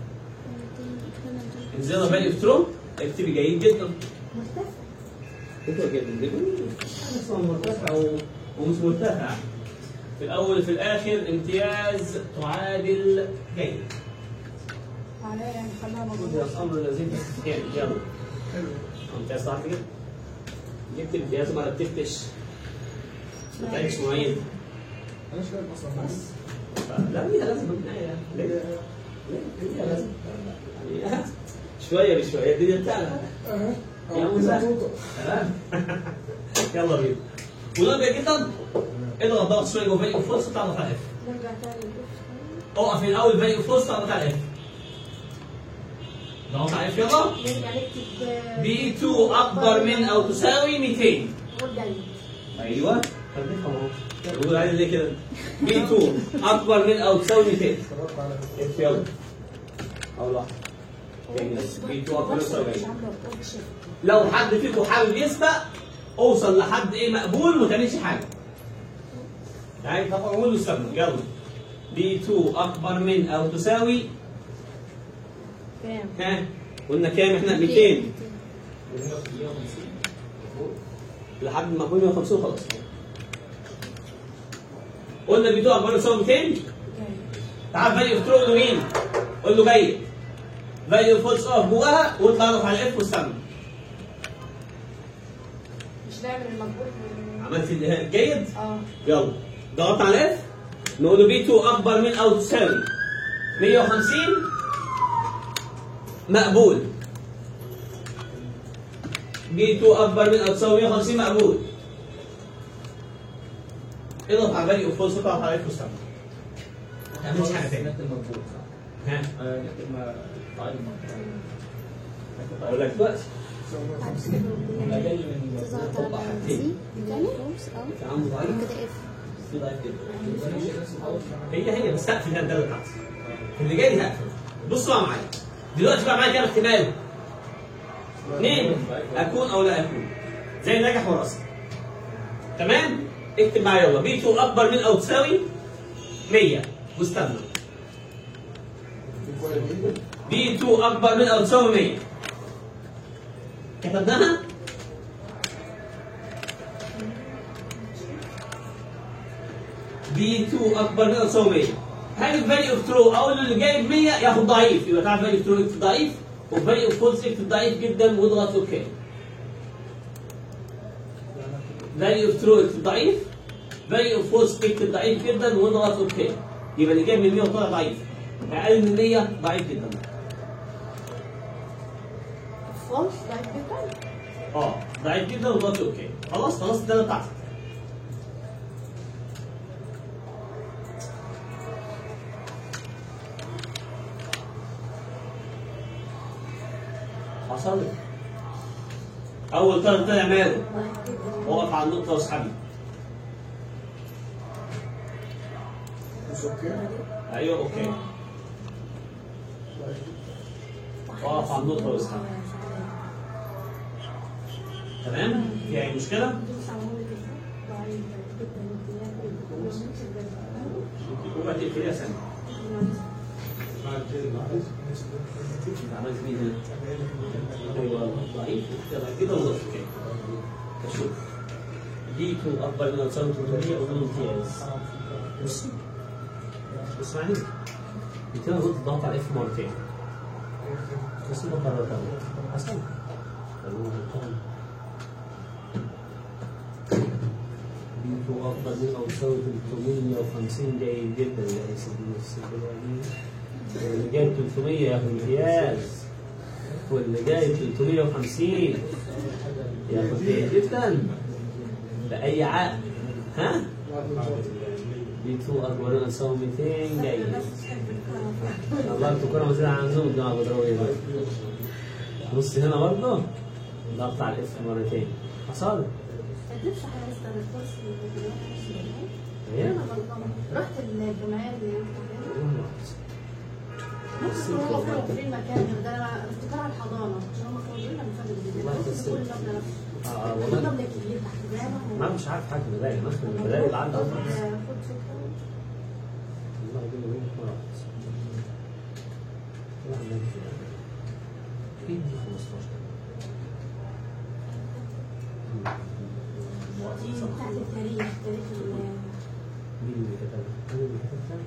انزلنا فاليو الكترون اكتبي جيد جدا مرتفع انت جيد جدا اصلا مرتفع و- ومش مرتفع في الاول وفي الاخر امتياز تعادل جيد عليها يعني خلاها موجودة امتياز امر لذيذ يعني يلا حلو امتياز صح كده؟ جبت امتياز ما رتبتش ما كانش معين انا مش فاهم اصلا بس لا ليها لازمه من النهايه ليه؟ ليه؟ ليها لازمه يعني شويه بشويه الدنيا بتاعنا اها يا اه موسى. مظبوطه تمام يلا بينا ونرجع جدا اضغط ضغط شويه جوه فاليو فورس تعرف على اف نرجع تاني اقف في الاول فاليو فورس تعرف على اف ضغط على اف يلا نرجع نكتب بي 2 اكبر من او تساوي 200 وجيد ايوه طب نفهم اهو بقول عايز ليه كده بي 2 اكبر من او تساوي 200 اتفرجت على اف يلا اول واحد تاني بس بي 2 اكبر من او تساوي 200 لو حد فيكم حابب يسبق اوصل لحد ايه مقبول وما تعملش حاجه. يعني طب اقول له استنى يلا بي 2 اكبر من او تساوي كام؟ ها قلنا كام احنا 200 150 لحد ما اكون 150 خلاص قلنا بي 2 اكبر من او تساوي 200 جاي تعال فاليو فترو له مين؟ قول له جيد فاليو فولس اقف جواها واطلع اضغط على اف واستنى مش نعمل المقبول من- عملت ال- جيد اه يلا ضغطنا على اف نقول له بي 2 اكبر من او تساوي 150 مقبول بي 2 اكبر من او تساوي 150 مقبول اضغط على فاليو فولس اضغط على اف واستنى ما تعملش حاجه تاني نكتب مظبوط صح؟ ها آه، نكتب ما- تعالي مظبوط. اقول لك دلوقتي اقل من تظهر طبع على حاجتين دي تاني فورس اه تعامل ضعيف كده اف في ضعيف جدا يبقى نمشي نفس الخطوة. هي هي بس هقفل هنا الداله بتاعتي اللي جاي هقفل بصوا بقى معايا دلوقتي بقى معايا كام احتمال؟ اثنين اكون او لا اكون زي نجح وراسي تمام؟ اكتب معايا يلا بي 2 اكبر من او تساوي 100 واستنى بي 2 اكبر من او تساوي 100 كتبناها بي 2 اكبر من او تساوي 100 هاجي فاليو اوف ترو اقول له اللي جايب 100 ياخد ضعيف يبقى تعرف فاليو اوف ترو يكتب ضعيف وفاليو اوف فولس يكتب ضعيف جدا واضغط اوكي فاليو اوف ترو يكتب ضعيف فاليو اوف فولس يكتب ضعيف جدا واضغط اوكي يبقى اللي جايب من 100 وطلع ضعيف اقل من 100 ضعيف جدا فولس ضعيف جدا اه ضعيف جدا واضغط اوكي خلاص خلاص الداله بتاعتك حصل لي. اول طالب طلع ماله ضعيف جدا وقف على النقطه واسحبي مش اوكي ايوه اوكي اقف على النقطه واسحب تمام في اي مشكله وبعد تقفليها سنه انت عملت مين هنا ايوه ضعيف كده كده وضعف كده كشوف دي تو اكبر من الصوت الوتريه ومن امتياز بصي اسمعني انت هنا قلت ضغط على اف مرتين بس ما قررتها حسن بيتو أفضل من أو يساوي 350 جيد جدا يا سيدي السيدي واللي جايب 300 ياخد امتياز واللي جايب 350 ياخد جيد جدا بأي عقد ها؟ بيتو أكبر من أو يساوي 200 جيد الله انتوا كنا مزيد عن زوم جماعة بضربوا ايه بقى؟ بص هنا برضه ضغط على الاف مرتين حصل لسه هنستنى الكورس ايه؟ رحت الجمعيه اللي بص هو فين في المكان ده انا افتكر على الحضانه عشان هم كانوا بيقولوا لنا من والله فضل بس- كل مبنى نفسه اه كل والله مبنى كبير تحت بابه ما مش عارف حاجه بدايه مثلا البدايه اللي عندها خد خالص فكره والله دي اللي بقولك مرة واحدة. والله عندنا كده. ايه دي 15 دي بتاعت التاريخ تاريخ ال- مين اللي كتبها؟ انا اللي كتبتها؟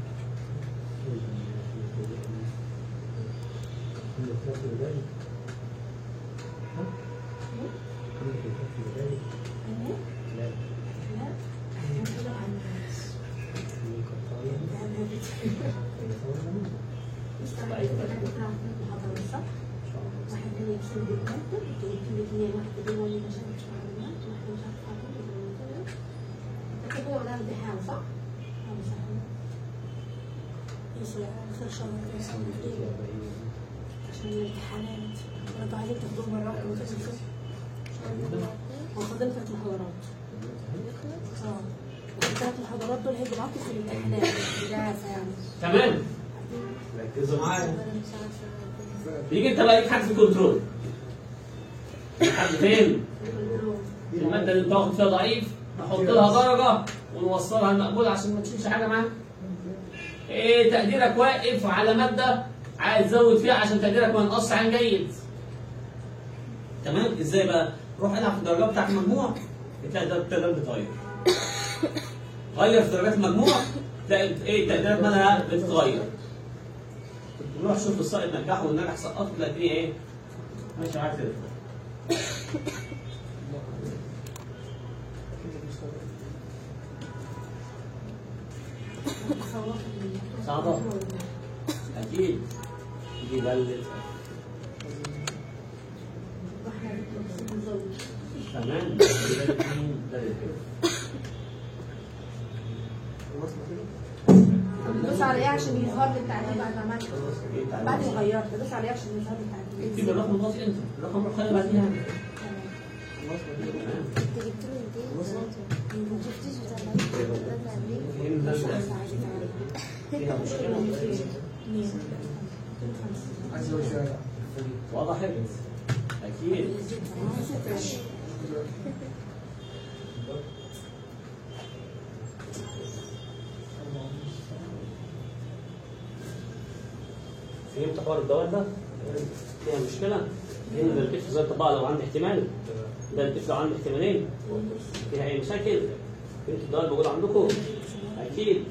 مين اللي كتبت البداية؟ ها؟ مين اللي كتبت البداية؟ أنا؟ لا لا أنا كده عن مين كتبها؟ أنا بت- مش عارفة أنا كنت عارفة المحاضرة صح؟ ان شاء الله واحد تاني يكسب بالكتب يمكن الاثنين واحد كده ولا مش عارف معلومات واحد مش عارف حاجة كده ده كده ولا امتحان صح؟ اه صح ايش اخر شهر كده عشان الامتحانات ردوا عليك تاخدوهم مرة واحدة وتنسوا وفضلت ثلاث محاضرات اه الثلاث محاضرات دول هيجوا معاكم في الامتحانات دي عارفة يعني تمام ركزوا معايا يجي انت بقى ليك حد في الكنترول حد فين؟ المادة اللي بتاخد فيها ضعيف نحط لها درجة ونوصلها المقبول عشان ما تشيلش حاجة معاها. ايه تقديرك واقف على مادة عايز تزود فيها عشان تقديرك ما ينقصش عن جيد. تمام؟ ازاي بقى؟ روح العب في الدرجات بتاعت المجموع تلاقي ده التقدير بيتغير. غير في درجات المجموع تلاقي ايه تقديرات مالها بتتغير. روح شوف السائل نجحه والنجح سقطه تلاقي ايه؟ ماشي معاك كده. صعبة. أكيد دي بلد تمام ده الاثنين ده الاثنين دوس على ايه عشان يظهر لي التعديل بعد ما عملت ايه تعالى. بعد ما غيرت دوس على ايه عشان يظهر لي التعديل اكتب الرقم الباطي انت الرقم الخالي بعديها تمام. انت جبت له الدين ما شفتيش بتاع العيد اللي قبليه فين ده فيها مشكلة عايز ازود فيها وضحت أكيد فهمت حوار الدوال ده؟ فيها مشكلة؟ هنا ده الكتف زي الطباعة لو عندي احتمال ده الكتف لو عندي احتمالين فيها أي مشاكل؟ فهمت الدوال موجود عندكم؟ أكيد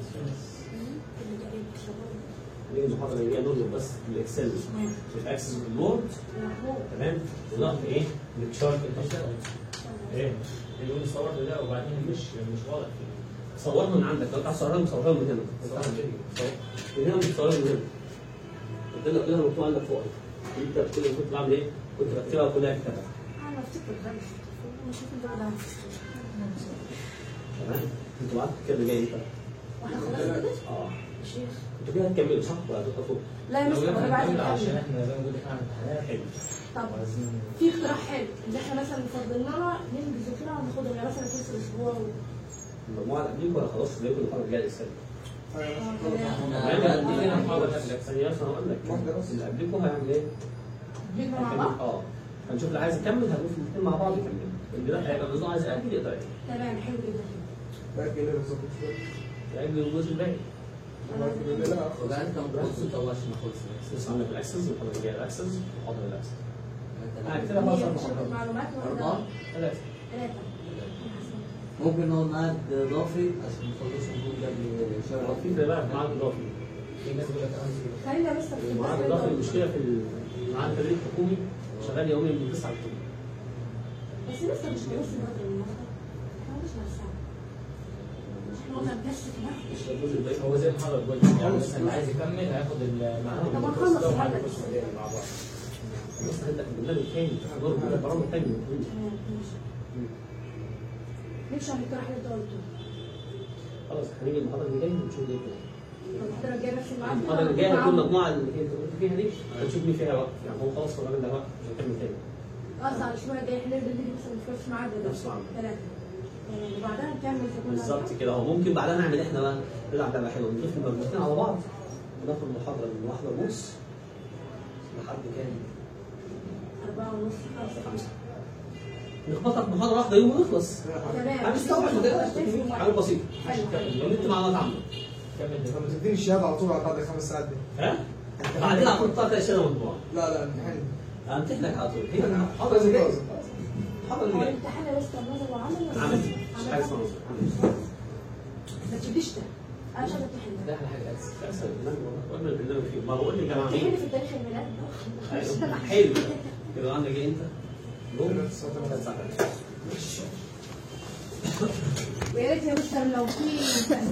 دي المحاضرة اللي هي نظر بس الإكسل في الأكسس واللود تمام وضغط إيه؟ التشارت إيه؟ يقول صورت ده وبعدين مش مش واضح صورها من عندك لو انت عايز تصورها صورها من هنا صورت فيديو من هنا مش صورها من هنا قدامك كلها مكتوب عندك فوق انت بتقول كنت بعمل ايه؟ كنت بكتبها كلها كتابة انا افتكر ده مش شوف انت ولا تمام؟ انت معاك الكلمة جاي انت واحنا خلاص كده اه شيخ انت كده هتكمل صح ولا هتوقفوا؟ لا يا مستر انا بعد عشان كده احنا زي ما قلت احنا امتحانات حلو طب وعايزين في اقتراح حلو ان احنا مثلا نفضل لنا ننجز الفكره وناخدهم يعني مثلا كورس الاسبوع و... المجموعة اللي قبليك ولا خلاص لقيتوا المحاضرة الجاية السنة؟ يعني دي هنا محاضرة قبلك ثانية عشان أقول لك واحدة بس. اللي قبلكم هيعمل إيه؟ بيجوا مع هيكمل- بعض اه هنشوف اللي عايز يكمل هنقول في الاثنين مع بعض يكمل اللي ده هيبقى النظام عايز يأجل يقدر يأجل تمام حلو جدا باقي ليه بالظبط يأجل الجزء الباقي باقي لا وبعد كم خلصت او عشان خلص بس عندك الاكسس والمحاضرة الجاية الاكسس ومحاضرة الاكسس ثلاثة. كده خلاص هي أربع شبكة محاضرات معلومات أربعة ولا ثلاثة ثلاثة ممكن نقعد معاد اضافي عشان نخلص الجول قبل شهر في في بقى معاد اضافي في ناس بيقول لك انا عايز كده. خلينا بس في المعاد الاضافي المشكلة في المعاد التدريب الحكومي شغال يوميا من 9 ل 2 بس لسه مش خلص النظر النهارده احنا مش نفسنا احنا قلنا بس كده مش الجزء الباقي هو زي محاضرة بقول يعني مثلا اللي عايز يكمل هياخد المعاد طب من هنخلص الكورس ده ومعاد الحلقة. الكورس الجاي مع بعض بس هنبدأ في البرنامج الثاني برضه برامج ثانية تمام ماشي نمشي على الاقتراح اللي انت قلته خلاص هنيجي المحاضرة اللي جاية ونشوف ايه تاني المحاضرة الجاية نفس الميعاد المحاضرة الجاية هتكون مجموعة اللي انت قلت فيها دي هنشوف مين فيها وقت يعني هو خلاص الراجل ده وقت مش هيكمل تاني قصدي على الاسبوع الجاي احنا نقدر نيجي مثلا في نفس الميعاد ده نفس الميعاد. ثلاثة يعني وبعدها نكمل في كل بالظبط كده هو ممكن بعدها نعمل احنا بقى نلعب لعبه حلوه نضيف المجموعتين على بعض وناخد محاضره من واحده ونص لحد كام؟ أربعة ونص خمسة خمسه نخبطها في محاضره واحده يوم ونخلص تمام هنستوعب ما تقلقش حاجه بسيطه حلو النت معلومات عامه كمل طب ما تديني الشهاده على طول بعد الخمس ساعات دي ها؟ بعدين هحطها تلاقي الشهاده مطبوعه لا لا امتحان همتحنك على طول هي المحاضره اللي جايه المحاضره اللي هو جايه الامتحان لسه نظر وعمل ولا عمل لسه؟ مش حاجه اسمها عمل. نظر. ما تجيبش ده انا مش هتمتحن ده احلى حاجه أساسا. لا، أسهل البرنامج والله. قلنا البرنامج فيه ما بقول للجماعه امتحن ايه؟ في التاريخ الميلاد أيوة. حلو كده عندك ايه انت؟ يوم ثلاث ساعات. الساعه 3 ويا ريت يا مستر لو في